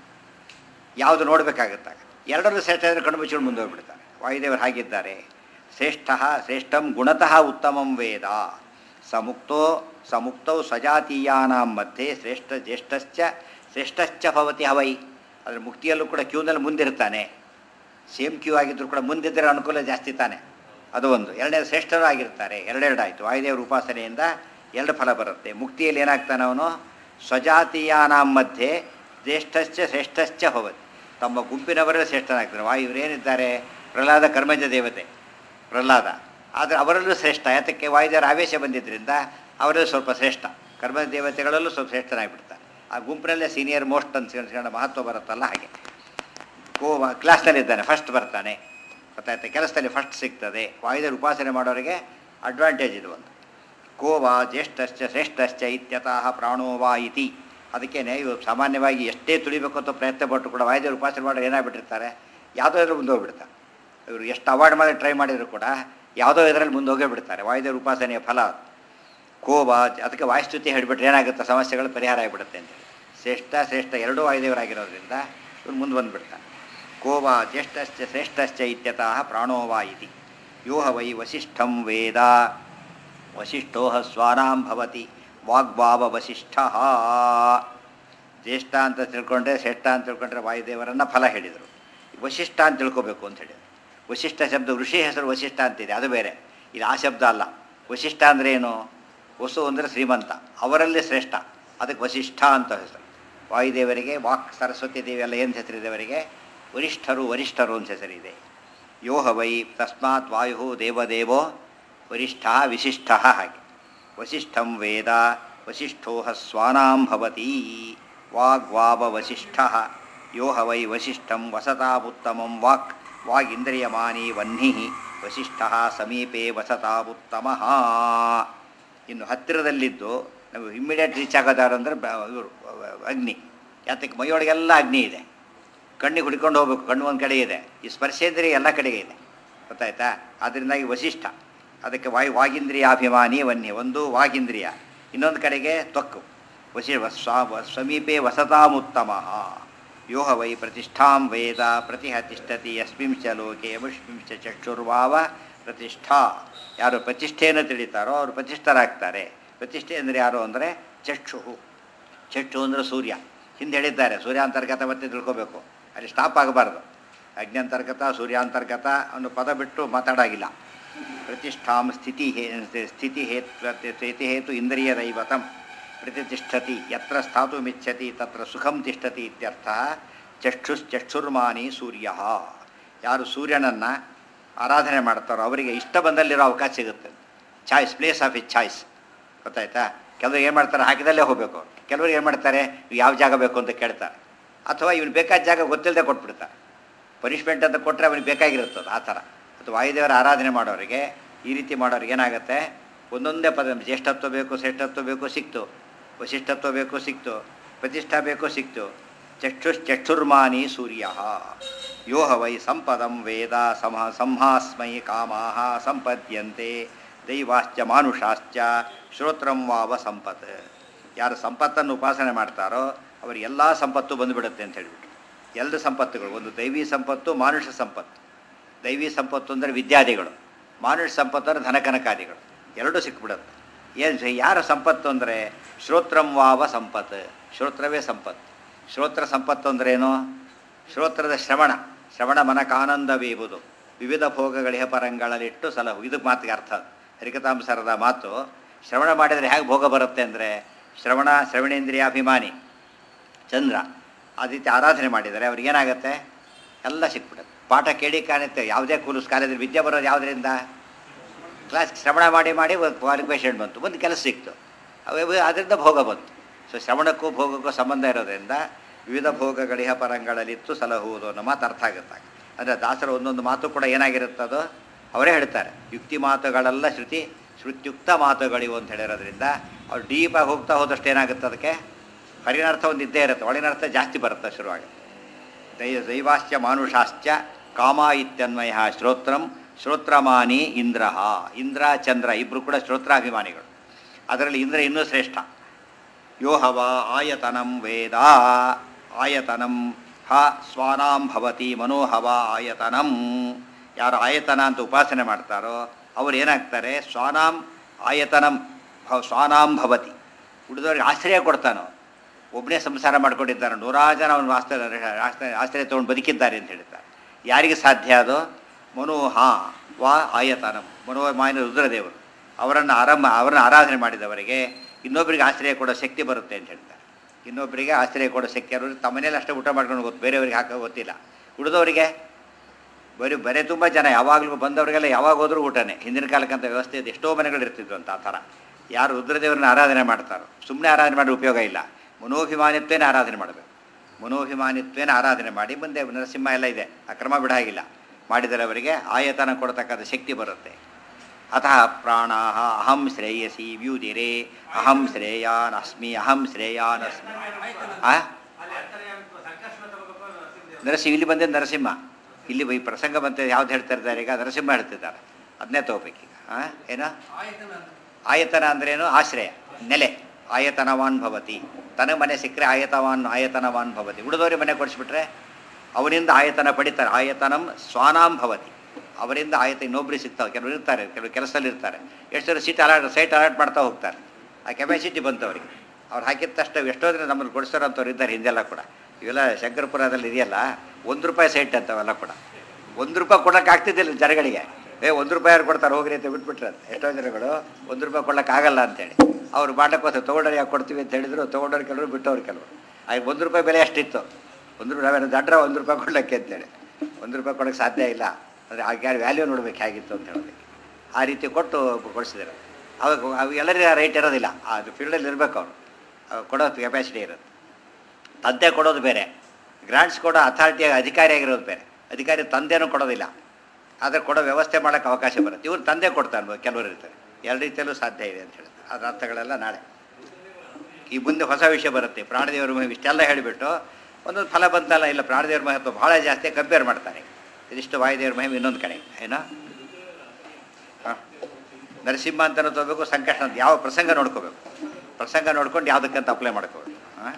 ಯಾವುದು ನೋಡಬೇಕಾಗುತ್ತಾಗ ಎರಡರಲ್ಲೂ ಶ್ರೇಷ್ಠ ಇದ್ರೆ ಕಣ್ಣು ಮುಚ್ಚಿಕೊಂಡು ಮುಂದೆ ಹೋಗ್ಬಿಡ್ತಾರೆ ವಾಯುದೇವರು ಹಾಗಿದ್ದಾರೆ ಶ್ರೇಷ್ಠ ಶ್ರೇಷ್ಠಂ ಗುಣತಃ ಉತ್ತಮಂ ವೇದ ಸಮುಕ್ತೋ ಸಮುಕ್ತೌ ಸ್ವಜಾತೀಯಾನಾಂ ಮಧ್ಯೆ ಶ್ರೇಷ್ಠ ಜ್ಯೇಷ್ಠಶ್ಚ ಶ್ರೇಷ್ಠಶ್ಚ ಭವತಿ ಹವೈ ಅದರ ಮುಕ್ತಿಯಲ್ಲೂ ಕೂಡ ಕ್ಯೂನಲ್ಲಿ ಮುಂದಿರ್ತಾನೆ ಸೇಮ್ ಕ್ಯೂ ಆಗಿದ್ರು ಕೂಡ ಮುಂದಿದ್ದರೆ ಅನುಕೂಲ ಜಾಸ್ತಿ ತಾನೆ ಅದು ಒಂದು ಎರಡನೇ ಶ್ರೇಷ್ಠರು ಆಗಿರ್ತಾರೆ ಎರಡೆರಡಾಯಿತು ವಾಯುದೇವರ ಉಪಾಸನೆಯಿಂದ ಎರಡು ಫಲ ಬರುತ್ತೆ ಮುಕ್ತಿಯಲ್ಲಿ ಏನಾಗ್ತಾನೆ ಅವನು ಸ್ವಜಾತೀಯಾನಾಂ ಮಧ್ಯೆ ಜ್ಯೇಷ್ಠಶ್ಚ ಶ್ರೇಷ್ಠಶ್ಚ ಭವತಿ ತಮ್ಮ ಗುಂಪಿನವರೇ ಶ್ರೇಷ್ಠನಾಗ್ತಾನೆ ವಾಯು ಇವರೇನಿದ್ದಾರೆ ಪ್ರಹ್ಲಾದ ಕರ್ಮಜ ದೇವತೆ ಪ್ರಹ್ಲಾದ ಆದರೆ ಅವರಲ್ಲೂ ಶ್ರೇಷ್ಠ ಯಾತಕ್ಕೆ ವಾಯುದೇವರ ಆವೇಶ ಬಂದಿದ್ದರಿಂದ ಅವರಲ್ಲೂ ಸ್ವಲ್ಪ ಶ್ರೇಷ್ಠ ಕರ್ಮ ದೇವತೆಗಳಲ್ಲೂ ಸ್ವಲ್ಪ ಶ್ರೇಷ್ಠನಾಗಿಬಿಡ್ತಾರೆ ಆ ಗುಂಪಿನಲ್ಲೇ ಸೀನಿಯರ್ ಮೋಸ್ಟ್ ಅಂತ ಮಹತ್ವ ಬರುತ್ತಲ್ಲ ಹಾಗೆ ಕೋ ಕ್ಲಾಸ್ನಲ್ಲಿದ್ದಾನೆ ಫಸ್ಟ್ ಬರ್ತಾನೆ ಗೊತ್ತಾಯ್ತು ಕೆಲಸದಲ್ಲಿ ಫಸ್ಟ್ ಸಿಗ್ತದೆ ವಾಯುದೇವರು ಉಪಾಸನೆ ಮಾಡೋರಿಗೆ ಅಡ್ವಾಂಟೇಜ್ ಇದು ಒಂದು ಕೋ ವಾ ಜ್ಯೇಷ್ಠಶ್ಚ ಶ್ರೇಷ್ಠಶ್ಚ ಇತ್ಯತಃ ಪ್ರಾಣೋ ವಾ ಇತಿ ಅದಕ್ಕೇನೆ ಇವು ಸಾಮಾನ್ಯವಾಗಿ ಎಷ್ಟೇ ತುಳಿಬೇಕು ಅಂತ ಪ್ರಯತ್ನ ಪಟ್ಟು ಕೂಡ ವಾಯುದೇವರು ಉಪಾಸನೆ ಮಾಡೋರು ಏನಾಗ್ಬಿಟ್ಟಿರ್ತಾರೆ ಯಾವುದೋ ಇದ್ರಲ್ಲಿ ಮುಂದೆ ಹೋಗ್ಬಿಡ್ತಾರೆ ಇವರು ಎಷ್ಟು ಅವಾಯ್ಡ್ ಮಾಡಿ ಟ್ರೈ ಮಾಡಿದ್ರು ಕೂಡ ಯಾವುದೋ ಇದರಲ್ಲಿ ಮುಂದೆ ಹೋಗೇ ಬಿಡ್ತಾರೆ ವಾಯುದೇವ್ರ ಉಪಾಸನೆಯ ಫಲ ಅದು. ಕೋಬ ಅದಕ್ಕೆ ವಾಯುಸ್ತುತಿ ಹೇಳಿಬಿಟ್ರೆ ಏನಾಗುತ್ತೆ ಸಮಸ್ಯೆಗಳು ಪರಿಹಾರ ಆಗಿಬಿಡುತ್ತೆ ಅಂತೇಳಿ ಶ್ರೇಷ್ಠ ಶ್ರೇಷ್ಠ ಎರಡೂ ವಾಯುದೇವರಾಗಿರೋದ್ರಿಂದ ಇವ್ರು ಮುಂದೆ ಬಂದುಬಿಡ್ತಾನೆ ಕೋವ ಜ್ಯೇಷ್ಠಶ್ಚ ಶ್ರೇಷ್ಠಶ್ಚ ಇತ್ಯತಃ ಪ್ರಾಣೋವಾ ಇತಿ ಯೋಹ ವೈ ವಸಿಷ್ಠಂ ವೇದ ವಸಿಷ್ಠೋ ಸ್ವಾನಾಂ ಭವತಿ ವಾಗ್ಭಾವ ವಸಿಷ್ಠ ಜ್ಯೇಷ್ಠ ಅಂತ ತಿಳ್ಕೊಂಡ್ರೆ ಶ್ರೇಷ್ಠ ಅಂತ ತಿಳ್ಕೊಂಡ್ರೆ ವಾಯುದೇವರನ್ನು ಫಲ ಹೇಳಿದರು ವಸಿಷ್ಠ ಅಂತ ತಿಳ್ಕೊಬೇಕು ಅಂತ ಹೇಳಿದರು ವಸಿಷ್ಠ ಶಬ್ದ ಋಷಿ ಹೆಸರು ವಸಿಷ್ಠ ಅಂತಿದೆ ಅದು ಬೇರೆ ಇದು ಆ ಶಬ್ದ ಅಲ್ಲ ವಸಿಷ್ಠ ಅಂದರೆ ಏನು ವಸು ಅಂದರೆ ಶ್ರೀಮಂತ ಅವರಲ್ಲಿ ಶ್ರೇಷ್ಠ ಅದಕ್ಕೆ ವಸಿಷ್ಠ ಅಂತ ಹೆಸರು ವಾಯುದೇವರಿಗೆ ವಾಕ್ ಸರಸ್ವತಿ ದೇವಿ ಎಲ್ಲ ಏನು ಹೆಸರಿದೆ ಅವರಿಗೆ ವರಿಷ್ಠರು ವರಿಷ್ಠರು ಅಂತ ಹೆಸರಿದೆ ಯೋಹ ವೈ ತಸ್ಮಾತ್ ವಾಯು ದೇವದೇವೋ ವರಿಷ್ಠ ವಿಶಿಷ್ಟ ಹಾಗೆ ವಸಿಷ್ಠಂ ವೇದ ವಸಿಷ್ಠೋ ಸ್ವಾನಾಂ ಭವತಿ ವಾಗ್ವಾವ ವಸಿಷ್ಠ ಯೋಹ ವೈ ವಸಿಷ್ಠಂ ವಸತಾವುತ್ತಮಂ ವಾಕ್ ವಾಗೀಂದ್ರಿಯಮಾನಿ ವನ್ನಿ ವಸಿಷ್ಠ ಸಮೀಪೆ ವಸತಾವುತ್ತಮ ಇನ್ನು ಹತ್ತಿರದಲ್ಲಿದ್ದು ನಾವು ಇಮ್ಮಿಡಿಯೇಟ್ ರೀಚ್ ಆಗೋದಾರು ಅಂದರೆ ಇವರು ಅಗ್ನಿ ಯಾತಕ್ಕೆ ಮೈಯೊಳಗೆಲ್ಲ ಅಗ್ನಿ ಇದೆ ಕಣ್ಣಿಗೆ ಹುಡ್ಕೊಂಡು ಹೋಗ್ಬೇಕು ಕಣ್ಣು ಒಂದು ಕಡೆ ಇದೆ ಈ ಸ್ಪರ್ಶೇಂದ್ರಿಯ ಎಲ್ಲ ಕಡೆಗೆ ಇದೆ ಗೊತ್ತಾಯ್ತಾ ಅದರಿಂದಾಗಿ ವಸಿಷ್ಠ ಅದಕ್ಕೆ ವಾಯು ವಾಗೀಂದ್ರಿಯಾಭಿಮಾನಿ ವನ್ಯ ಒಂದು ವಾಗೀಂದ್ರಿಯ ಇನ್ನೊಂದು ಕಡೆಗೆ ತ್ವಕ್ಕು ವಸಿ ಸ್ವಾ ಸಮೀಪೆ ವಸತಾಮುತ್ತಮ ಯೋಹ ವೈ ಪ್ರತಿಷ್ಠಾಂ ವೇದ ಪ್ರತಿಹ ತಿಷ್ಠತಿ ಯಸ್ಮಿಂಚ ಲೋಕೆ ಯಮುಷ್ಮಿಂಚ ಚಕ್ಷುರ್ವಾವ ಪ್ರತಿಷ್ಠಾ ಯಾರು ಪ್ರತಿಷ್ಠೆಯನ್ನು ತಿಳಿತಾರೋ ಅವರು ಪ್ರತಿಷ್ಠರಾಗ್ತಾರೆ ಪ್ರತಿಷ್ಠೆ ಅಂದರೆ ಯಾರು ಅಂದರೆ ಚಕ್ಷು ಚಕ್ಷು ಅಂದರೆ ಸೂರ್ಯ ಹಿಂದೆ ಹೇಳಿದ್ದಾರೆ ಸೂರ್ಯಾಂತರ್ಗತ ಮತ್ತೆ ತಿಳ್ಕೋಬೇಕು ಅಲ್ಲಿ ಸ್ಟಾಪ್ ಆಗಬಾರ್ದು ಅಗ್ನ್ಯಂತರ್ಗತ ಸೂರ್ಯಾಂತರ್ಗತ ಅನ್ನೋ ಪದ ಬಿಟ್ಟು ಮಾತಾಡಾಗಿಲ್ಲ ಪ್ರತಿಷ್ಠಾಂ ಸ್ಥಿತಿ ಹೇ ಸ್ಥಿತಿ ಹೇತ್ ಸ್ಥಿತಿ ಹೇತು ಇಂದ್ರಿಯ ದೈವತಂ ಪ್ರತಿಷ್ಠತಿ ಯತ್ರ ಸ್ಥಾತುಮಿಚ್ಛತಿ ತತ್ರ ಸುಖಂ ತಿಷ್ಠತಿ ಇತ್ಯರ್ಥ ಚಕ್ಷುಶ್ಚಕ್ಷುರ್ಮಾನಿ ಸೂರ್ಯ ಯಾರು ಸೂರ್ಯನನ್ನು ಆರಾಧನೆ ಮಾಡ್ತಾರೋ ಅವರಿಗೆ ಇಷ್ಟ ಬಂದಲ್ಲಿರೋ ಅವಕಾಶ ಸಿಗುತ್ತೆ choice place of is choice ಗೊತ್ತಾಯ್ತಾ ಕೆಲವರು ಏನು ಮಾಡ್ತಾರೆ ಹಾಕಿದಲ್ಲೇ ಹೋಗಬೇಕು ಕೆಲವರು ಏನು ಮಾಡ್ತಾರೆ ಇವ್ ಯಾವ ಜಾಗ ಬೇಕು ಅಂತ ಕೇಳ್ತಾರೆ ಅಥವಾ ಇವನು ಬೇಕಾದ ಜಾಗ ಗೊತ್ತಿಲ್ಲದೆ ಕೊಟ್ಬಿಡ್ತಾರೆ ಪನಿಷ್ಮೆಂಟ್ ಅಂತ ಕೊಟ್ಟರೆ ಅವನಿಗೆ ಬೇಕಾಗಿರುತ್ತದೆ ಆ ಥರ ಅಥವಾ ವಾಯುದೇವರ ಆರಾಧನೆ ಮಾಡೋರಿಗೆ ಈ ರೀತಿ ಮಾಡೋರಿಗೆ ಏನಾಗುತ್ತೆ ಒಂದೊಂದೇ ಪದ ಜ್ಯೇಷ್ಠತ್ವ ಬೇಕು ಶ್ರೇಷ್ಠತ್ವ ಬೇಕು ಸಿಕ್ತು ವಶಿಷ್ಠತ್ವ ಬೇಕು ಸಿಕ್ತು ಪ್ರತಿಷ್ಠಾ ಬೇಕೋ ಸಿಕ್ತು ಚಕ್ಷುಶ್ಚಕ್ಷುರ್ಮಾನಿ ಸೂರ್ಯ ಯೋ ಹ ವೈ ಸಂಪದಂ ವೇದ ಸಮ ಸಂಹಾಸ್ಮೈ ಕಾಮಾಹ ಸಂಪದ್ಯಂತೆ ದೈವಾಶ್ಚ ಮಾನುಷಾಶ್ಚ ಶ್ರೋತ್ರಂ ವಾವ ಸಂಪತ್ ಯಾರು ಸಂಪತ್ತನ್ನು ಉಪಾಸನೆ ಮಾಡ್ತಾರೋ ಅವರು ಎಲ್ಲ ಸಂಪತ್ತು ಬಂದುಬಿಡುತ್ತೆ ಅಂತ ಹೇಳಿಬಿಟ್ಟು ಎರಡು ಸಂಪತ್ತುಗಳು ಒಂದು ದೈವಿ ಸಂಪತ್ತು ಮಾನುಷ ಸಂಪತ್ತು ದೈವಿ ಸಂಪತ್ತು ಅಂದರೆ ವಿದ್ಯಾದಿಗಳು ಮಾನುಷ ಸಂಪತ್ತು ಅಂದರೆ ಧನಕನಕಾದಿಗಳು ಎರಡೂ ಸಿಕ್ಬಿಡುತ್ತೆ ಏನು ಯಾರ ಸಂಪತ್ತು ಅಂದರೆ ಶ್ರೋತ್ರಂ ವಾವ ಸಂಪತ್ ಶ್ರೋತ್ರವೇ ಸಂಪತ್ತು ಶ್ರೋತ್ರ ಸಂಪತ್ತು ಅಂದ್ರೇನು ಶ್ರೋತ್ರದ ಶ್ರವಣ ಶ್ರವಣ ಮನಕಾನಂದವೀಬುದು ವಿವಿಧ ಭೋಗಗಳಿಹ ಪರಂಗಳಲ್ಲಿಟ್ಟು ಸಲಹು ಇದಕ್ಕೆ ಮಾತಿಗೆ ಅರ್ಥ ಅದು. ಹರಿಕತಾಂಬಸರದ ಮಾತು ಶ್ರವಣ ಮಾಡಿದರೆ ಹೇಗೆ ಭೋಗ ಬರುತ್ತೆ ಅಂದರೆ ಶ್ರವಣ ಶ್ರವಣೇಂದ್ರಿಯಾಭಿಮಾನಿ ಚಂದ್ರ ಆ ರೀತಿ ಆರಾಧನೆ ಮಾಡಿದರೆ ಅವ್ರಿಗೆ ಏನಾಗುತ್ತೆ ಎಲ್ಲ ಸಿಕ್ಬಿಡುತ್ತೆ ಪಾಠ ಕೇಳಿ ಕಾಣುತ್ತೆ ಯಾವುದೇ ಕೂಲುಸ್ ಕಾಲೇಜಲ್ಲಿ ವಿದ್ಯೆ ಬರೋದು ಯಾವುದರಿಂದ ಕ್ಲಾಸ್ ಶ್ರವಣ ಮಾಡಿ ಮಾಡಿ ಒಂದು ಕ್ವಾಲಿಫಿಕೇಷನ್ ಬಂತು ಒಂದು ಕೆಲಸ ಸಿಕ್ತು ಅವು ಅದರಿಂದ ಭೋಗ ಬಂತು ಸೊ ಶ್ರವಣಕ್ಕೂ ಭೋಗಕ್ಕೂ ಸಂಬಂಧ ಇರೋದ್ರಿಂದ ವಿವಿಧ ಭೋಗಗಳಿಹ ಪರಂಗಳಲ್ಲಿತ್ತು ಸಲಹುವುದು ಅನ್ನೋ ಮಾತು ಅರ್ಥ ಆಗುತ್ತೆ ಅಂದರೆ ದಾಸರ ಒಂದೊಂದು ಮಾತು ಕೂಡ ಏನಾಗಿರುತ್ತದೋ ಅವರೇ ಹೇಳ್ತಾರೆ ಯುಕ್ತಿ ಮಾತುಗಳೆಲ್ಲ ಶ್ರುತಿ ಶ್ರುತ್ಯುಕ್ತ ಮಾತುಗಳಿವು ಅಂತ ಹೇಳಿರೋದ್ರಿಂದ ಅವ್ರು ಡೀಪಾಗಿ ಹೋಗ್ತಾ ಹೋದಷ್ಟು ಏನಾಗುತ್ತೆ ಅದಕ್ಕೆ ಹರಿನರ್ಥ ಒಂದು ಇದ್ದೇ ಇರುತ್ತೆ ಒಳಗಿನರ್ಥ ಜಾಸ್ತಿ ಬರುತ್ತೆ ಶುರುವಾಗುತ್ತೆ ದೈ ದೈವಾಶ್ಚ ಮಾನುಷಾಶ್ಚ ಕಾಮ ಇತ್ಯನ್ವಯ ಶ್ರೋತ್ರಂ ಶ್ರೋತ್ರಮಾನಿ ಇಂದ್ರ ಇಂದ್ರ ಚಂದ್ರ ಇಬ್ಬರು ಕೂಡ ಶ್ರೋತ್ರಾಭಿಮಾನಿಗಳು ಅದರಲ್ಲಿ ಇಂದ್ರ ಇನ್ನೂ ಶ್ರೇಷ್ಠ ಯೋ ಹವ ಆಯತನಂ ವೇದ ಆಯತನಂ ಹ ಸ್ವಾನಾಂ ಭವತಿ ಮನೋಹವ ಆಯತನಂ ಯಾರು ಆಯತನ ಅಂತ ಉಪಾಸನೆ ಮಾಡ್ತಾರೋ ಅವ್ರು ಏನಾಗ್ತಾರೆ ಸ್ವಾನಾಂ ಆಯತನಂ ಭವ ಸ್ವಾನಾಂ ಭವತಿ ಉಳಿದವ್ರಿಗೆ ಆಶ್ರಯ ಕೊಡ್ತಾನೋ ಒಬ್ಬನೇ ಸಂಸಾರ ಮಾಡ್ಕೊಂಡಿದ್ದಾರೆ ನೂರಾರು ಜನ ಅವನು ಆಶ್ರಯ ಆಶ್ರಯ ಆಶ್ರಯ ತೊಗೊಂಡು ಬದುಕಿದ್ದಾರೆ ಅಂತ ಹೇಳ್ತಾರೆ ಯಾರಿಗೆ ಸಾಧ್ಯ ಅದು ಮನೋಹ ವಾ ಆಯತನಂ ಮನೋಮಾಯನ ರುದ್ರದೇವರು ಅವರನ್ನು ಆರಂಭ ಅವರನ್ನು ಆರಾಧನೆ ಮಾಡಿದವರಿಗೆ ಇನ್ನೊಬ್ಬರಿಗೆ ಆಶ್ರಯ ಕೊಡೋ ಶಕ್ತಿ ಬರುತ್ತೆ ಅಂತ ಹೇಳ್ತಾರೆ ಇನ್ನೊಬ್ಬರಿಗೆ ಆಶ್ರಯ ಕೊಡೋ ಶಕ್ತಿ ಅವರು ತಮ್ಮ ಮನೇಲಿ ಅಷ್ಟೇ ಊಟ ಮಾಡ್ಕೊಂಡು ಗೊತ್ತು ಬೇರೆಯವ್ರಿಗೆ ಹಾಕೋ ಗೊತ್ತಿಲ್ಲ ಉಳಿದವರಿಗೆ ಬರೀ ಬರೇ ತುಂಬ ಜನ ಯಾವಾಗಲೂ ಬಂದವರಿಗೆಲ್ಲ ಯಾವಾಗ ಹೋದ್ರೂ ಊಟನೇ ಹಿಂದಿನ ಕಾಲಕ್ಕಂತ ವ್ಯವಸ್ಥೆ ಇದೆ ಎಷ್ಟೋ ಮನೆಗಳು ಇರ್ತಿದ್ವು ಅಂತ ಆ ಥರ ಯಾರು ರುದ್ರದೇವರನ್ನ ಆರಾಧನೆ ಮಾಡ್ತಾರೋ ಸುಮ್ಮನೆ ಆರಾಧನೆ ಮಾಡೋ ಉಪಯೋಗ ಇಲ್ಲ ಮನೋಭಿಮಾನಿತ್ವೇನ ಆರಾಧನೆ ಮಾಡಬೇಕು ಮನೋಭಿಮಾನಿತ್ವೇನ ಆರಾಧನೆ ಮಾಡಿ ಮುಂದೆ ನರಸಿಂಹ ಎಲ್ಲ ಇದೆ ಆ ಕ್ರಮ ಬಿಡಾಗಿಲ್ಲ ಮಾಡಿದರೆ ಅವರಿಗೆ ಆಯತನ ಕೊಡ್ತಕ್ಕಂಥ ಶಕ್ತಿ ಬರುತ್ತೆ ಅತಃ ಪ್ರಾಣಾ ಅಹಂ ಶ್ರೇಯಸಿ ವ್ಯೂದಿರೆ ಅಹಂ ಶ್ರೇಯಾನಸ್ಮಿ ಅಹಂ ಶ್ರೇಯಾನಸ್ಮಿ ಆ ನರಸಿಂಹ ಇಲ್ಲಿ ಬಂದೆ ನರಸಿಂಹ ಇಲ್ಲಿ ಈ ಪ್ರಸಂಗ ಬಂತ ಯಾವ್ದು ಹೇಳ್ತಾ ಇದ್ದಾರೆ ಈಗ ನರಸಿಂಹ ಹೇಳ್ತಿದ್ದಾರೆ ಅದನ್ನೇ ತಗೋಬೇಕೀಗ ಹಾಂ ಏನೋ ಆಯತನ ಅಂದ್ರೇನು ಆಶ್ರಯ ನೆಲೆ ಆಯತನವಾನ್ ಭವತಿ ತನಗೆ ಮನೆ ಸಿಕ್ಕರೆ ಆಯತವಾನ್ ಆಯತನವಾನ್ ಭವತಿ ಉಳಿದವರಿಗೆ ಮನೆ ಕೊಡಿಸ್ಬಿಟ್ರೆ ಅವನಿಂದ ಆಯತನ ಪಡಿತಾರೆ ಆಯತನಂ ಸ್ವಾನಾಂ ಭವತಿ ಅವರಿಂದ ಆಯತ ಇನ್ನೊಬ್ರಿಗೆ ಸಿಗ್ತಾವೆ ಕೆಲವರು ಇರ್ತಾರೆ ಕೆಲವರು ಕೆಲಸದಲ್ಲಿ ಇರ್ತಾರೆ ಎಷ್ಟು ಜನ ಸೀಟ್ ಅಲಾಟ್ ಸೈಟ್ ಅಲಾಟ್ ಮಾಡ್ತಾ ಹೋಗ್ತಾರೆ ಆ ಕೆಪಾಸಿಟಿ ಬಂತು ಅವರಿಗೆ ಅವ್ರು ಹಾಕಿದ ತಕ್ಷಣ ಎಷ್ಟೋ ದಿನ ನಮ್ಮನ್ನು ಕೊಡಿಸೋರಂಥವ್ರು ಇದ್ದಾರೆ ಹಿಂದೆಲ್ಲ ಕೂಡ ಇವೆಲ್ಲ ಶಂಕರಪುರದಲ್ಲಿ ಇದೆಯಲ್ಲ ಒಂದು ರೂಪಾಯಿ ಸೈಟ್ ಅಂತವೆಲ್ಲ ಕೂಡ ಒಂದು ರೂಪಾಯಿ ಕೊಡೋಕೆ ಆಗ್ತಿದ್ದಿಲ್ಲ ಜನಗಳಿಗೆ ಏ ಒಂದು ರೂಪಾಯಿ ಯಾರು ಕೊಡ್ತಾರೆ ಹೋಗ್ರಿ ಅಂತ ಬಿಟ್ಬಿಟ್ರೆ ಅಂತ ಎಷ್ಟೋ ಜನಗಳು ಒಂದು ರೂಪಾಯಿ ಕೊಡೋಕೆ ಆಗಲ್ಲ ಅಂತೇಳಿ ಅವ್ರು ಮಾಡ್ಲಿಕ್ಕೆ ತೊಗೊಂಡ್ರೆ ಯಾಕೆ ಕೊಡ್ತೀವಿ ಅಂತ ಹೇಳಿದ್ರು ತೊಗೊಂಡವ್ರು ಕೆಲವರು ಬಿಟ್ಟವ್ರು ಕೆಲವರು ಆಗ ಒಂದು ರೂಪಾಯಿ ಬೆಲೆ ಅಷ್ಟಿತ್ತು ಒಂದು ರೂಪಾಯಿ ನಾವೇನು ದಡ್ರ ಒಂದು ರೂಪಾಯಿ ಕೊಡ್ಲಿಕ್ಕೆ ಅಂತೇಳಿ ಒಂದು ರೂಪಾಯಿ ಕೊಡೋಕ್ಕೆ ಸಾಧ್ಯ ಇಲ್ಲ ಅಂದರೆ ಆಗ ಯಾರು ವ್ಯಾಲ್ಯೂ ನೋಡ್ಬೇಕು ಹೇಗಿತ್ತು ಅಂತ ಹೇಳೋದಕ್ಕೆ ಆ ರೀತಿ ಕೊಟ್ಟು ಕೊಡಿಸಿದ್ದಾರೆ ಅವಾಗ ಅವು ಎಲ್ಲರಿಗೂ ರೇಟ್ ಇರೋದಿಲ್ಲ ಅದು ಫೀಲ್ಡಲ್ಲಿ ಇರಬೇಕು ಅವರು ಕೊಡೋ ಕೆಪಾಸಿಟಿ ಇರುತ್ತೆ ತಂದೆ ಕೊಡೋದು ಬೇರೆ ಗ್ರಾಂಟ್ಸ್ ಕೊಡೋ ಅಥಾರಿಟಿ ಅಧಿಕಾರಿಯಾಗಿರೋದು ಬೇರೆ ಅಧಿಕಾರಿ ತಂದೆನೂ ಕೊಡೋದಿಲ್ಲ ಆದರೆ ಕೊಡೋ ವ್ಯವಸ್ಥೆ ಮಾಡೋಕ್ಕೆ ಅವಕಾಶ ಬರುತ್ತೆ ಇವ್ರು ತಂದೆ ಕೊಡ್ತಾರೆ ಕೆಲವರು ಇರ್ತಾರೆ ಎರಡು ರೀತಿಯಲ್ಲೂ ಸಾಧ್ಯ ಇದೆ ಅಂತ ಹೇಳ್ತಾರೆ ಅದರ ಅರ್ಥಗಳೆಲ್ಲ ನಾಳೆ ಈ ಮುಂದೆ ಹೊಸ ವಿಷಯ ಬರುತ್ತೆ ಪ್ರಾಣದೇವರ ಮಹಿಮೆ ಇಷ್ಟೆಲ್ಲ ಹೇಳಿಬಿಟ್ಟು ಒಂದೊಂದು ಫಲ ಬಂತಲ್ಲ ಇಲ್ಲ ಪ್ರಾಣದೇವರ ಮಹತ್ವ ಭಾಳ ಜಾಸ್ತಿ ಕಂಪೇರ್ ಮಾಡ್ತಾರೆ ಇದಿಷ್ಟು ವಾಯುದೇವರ ಮಹಿಮೆ ಇನ್ನೊಂದು ಕಡೆ ಏನೋ ಹಾಂ ನರಸಿಂಹ ಅಂತಲೂ ತಗೋಬೇಕು ಸಂಕಷ್ಟ ಅಂತ ಯಾವ ಪ್ರಸಂಗ ನೋಡ್ಕೋಬೇಕು ಪ್ರಸಂಗ ನೋಡ್ಕೊಂಡು ಯಾವುದಕ್ಕಂತ ಅಪ್ಲೈ ಮಾಡ್ಕೋಬೇಕು ಹಾಂ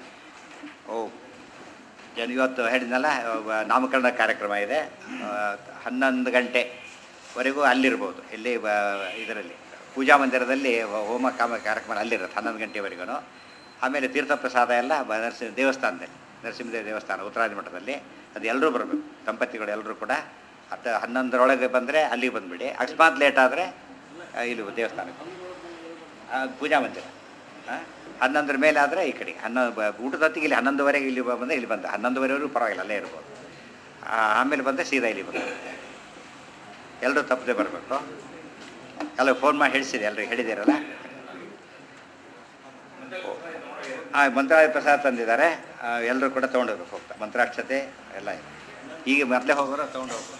ಓ ಜನ ಇವತ್ತು ಹೇಳಿದ್ನಲ್ಲ ಅಹ್, ನಾಮಕರಣ ಕಾರ್ಯಕ್ರಮ ಇದೆ ಅಹ್, ಹನ್ನೊಂದು ಗಂಟೆವರೆಗೂ ಅಲ್ಲಿರ್ಬೋದು ಇಲ್ಲಿ ಇದರಲ್ಲಿ ಪೂಜಾ ಮಂದಿರದಲ್ಲಿ ಹೋಮ ಕಾಮ ಕಾರ್ಯಕ್ರಮ ಅಲ್ಲಿರುತ್ತೆ ಹನ್ನೊಂದು ಗಂಟೆವರೆಗೂ ಆಮೇಲೆ ತೀರ್ಥ ಪ್ರಸಾದ ಎಲ್ಲ ಬ- ನರಸಿಂಹ ದೇವಸ್ಥಾನದಲ್ಲಿ ನರಸಿಂಹದೇವ ದೇವಸ್ಥಾನ ಉತ್ತರಾದಿ ಮಠದಲ್ಲಿ ಅದು ಎಲ್ಲರೂ ಬರಬೇಕು ದಂಪತಿಗಳು ಎಲ್ಲರೂ ಕೂಡ ಹತ್ತು ಹನ್ನೊಂದರೊಳಗೆ ಬಂದರೆ ಅಲ್ಲಿಗೆ ಬಂದುಬಿಡಿ ಅಕಸ್ಮಾತ್ ಲೇಟ್ ಆದರೆ ಇಲ್ಲಿ ದೇವಸ್ಥಾನಕ್ಕೆ ಆ, ಪೂಜಾ ಮಂದಿರ ಆ, ಹನ್ನೊಂದರ ಮೇಲೆ ಆದರೆ ಈ ಕಡೆ ಹನ್ನೊಂದು ಬ- ಊಟದ ಹೊತ್ತಿಗೆ ಇಲ್ಲಿ ಹನ್ನೊಂದುವರೆಗೆ ಇಲ್ಲಿ ಬಂದರೆ ಇಲ್ಲಿ ಬಂದ ಹನ್ನೊಂದುವರೆವರೆಗೂ ಪರವಾಗಿಲ್ಲ ಅಲ್ಲೇ ಇರ್ಬೋದು ಆ, ಆಮೇಲೆ ಬಂದರೆ ಸೀದಾ ಇಲ್ಲಿ ಬಂದ ಎಲ್ಲರೂ ತಪ್ಪದೆ ಬರಬೇಕು ಎಲ್ಲ ಫೋನ್ ಮಾಡಿ ಹೇಳಿಸಿದೆ ಎಲ್ರಿಗೆ ಹೇಳಿದ್ದೀರಲ್ಲ ಹಾಂ ಮಂತ್ರಾಲಯ ಪ್ರಸಾದ ತಂದಿದ್ದಾರೆ ಎಲ್ಲರೂ ಕೂಡ ತೊಗೊಂಡೋಗ್ಬೇಕು ಹೋಗ್ತಾ ಮಂತ್ರಾಕ್ಷತೆ ಎಲ್ಲ ಇದೆ ಈಗ ಮೊದಲೇ ಹೋಗೋರು ತೊಗೊಂಡು ಹೋಗ್ಬೇಕು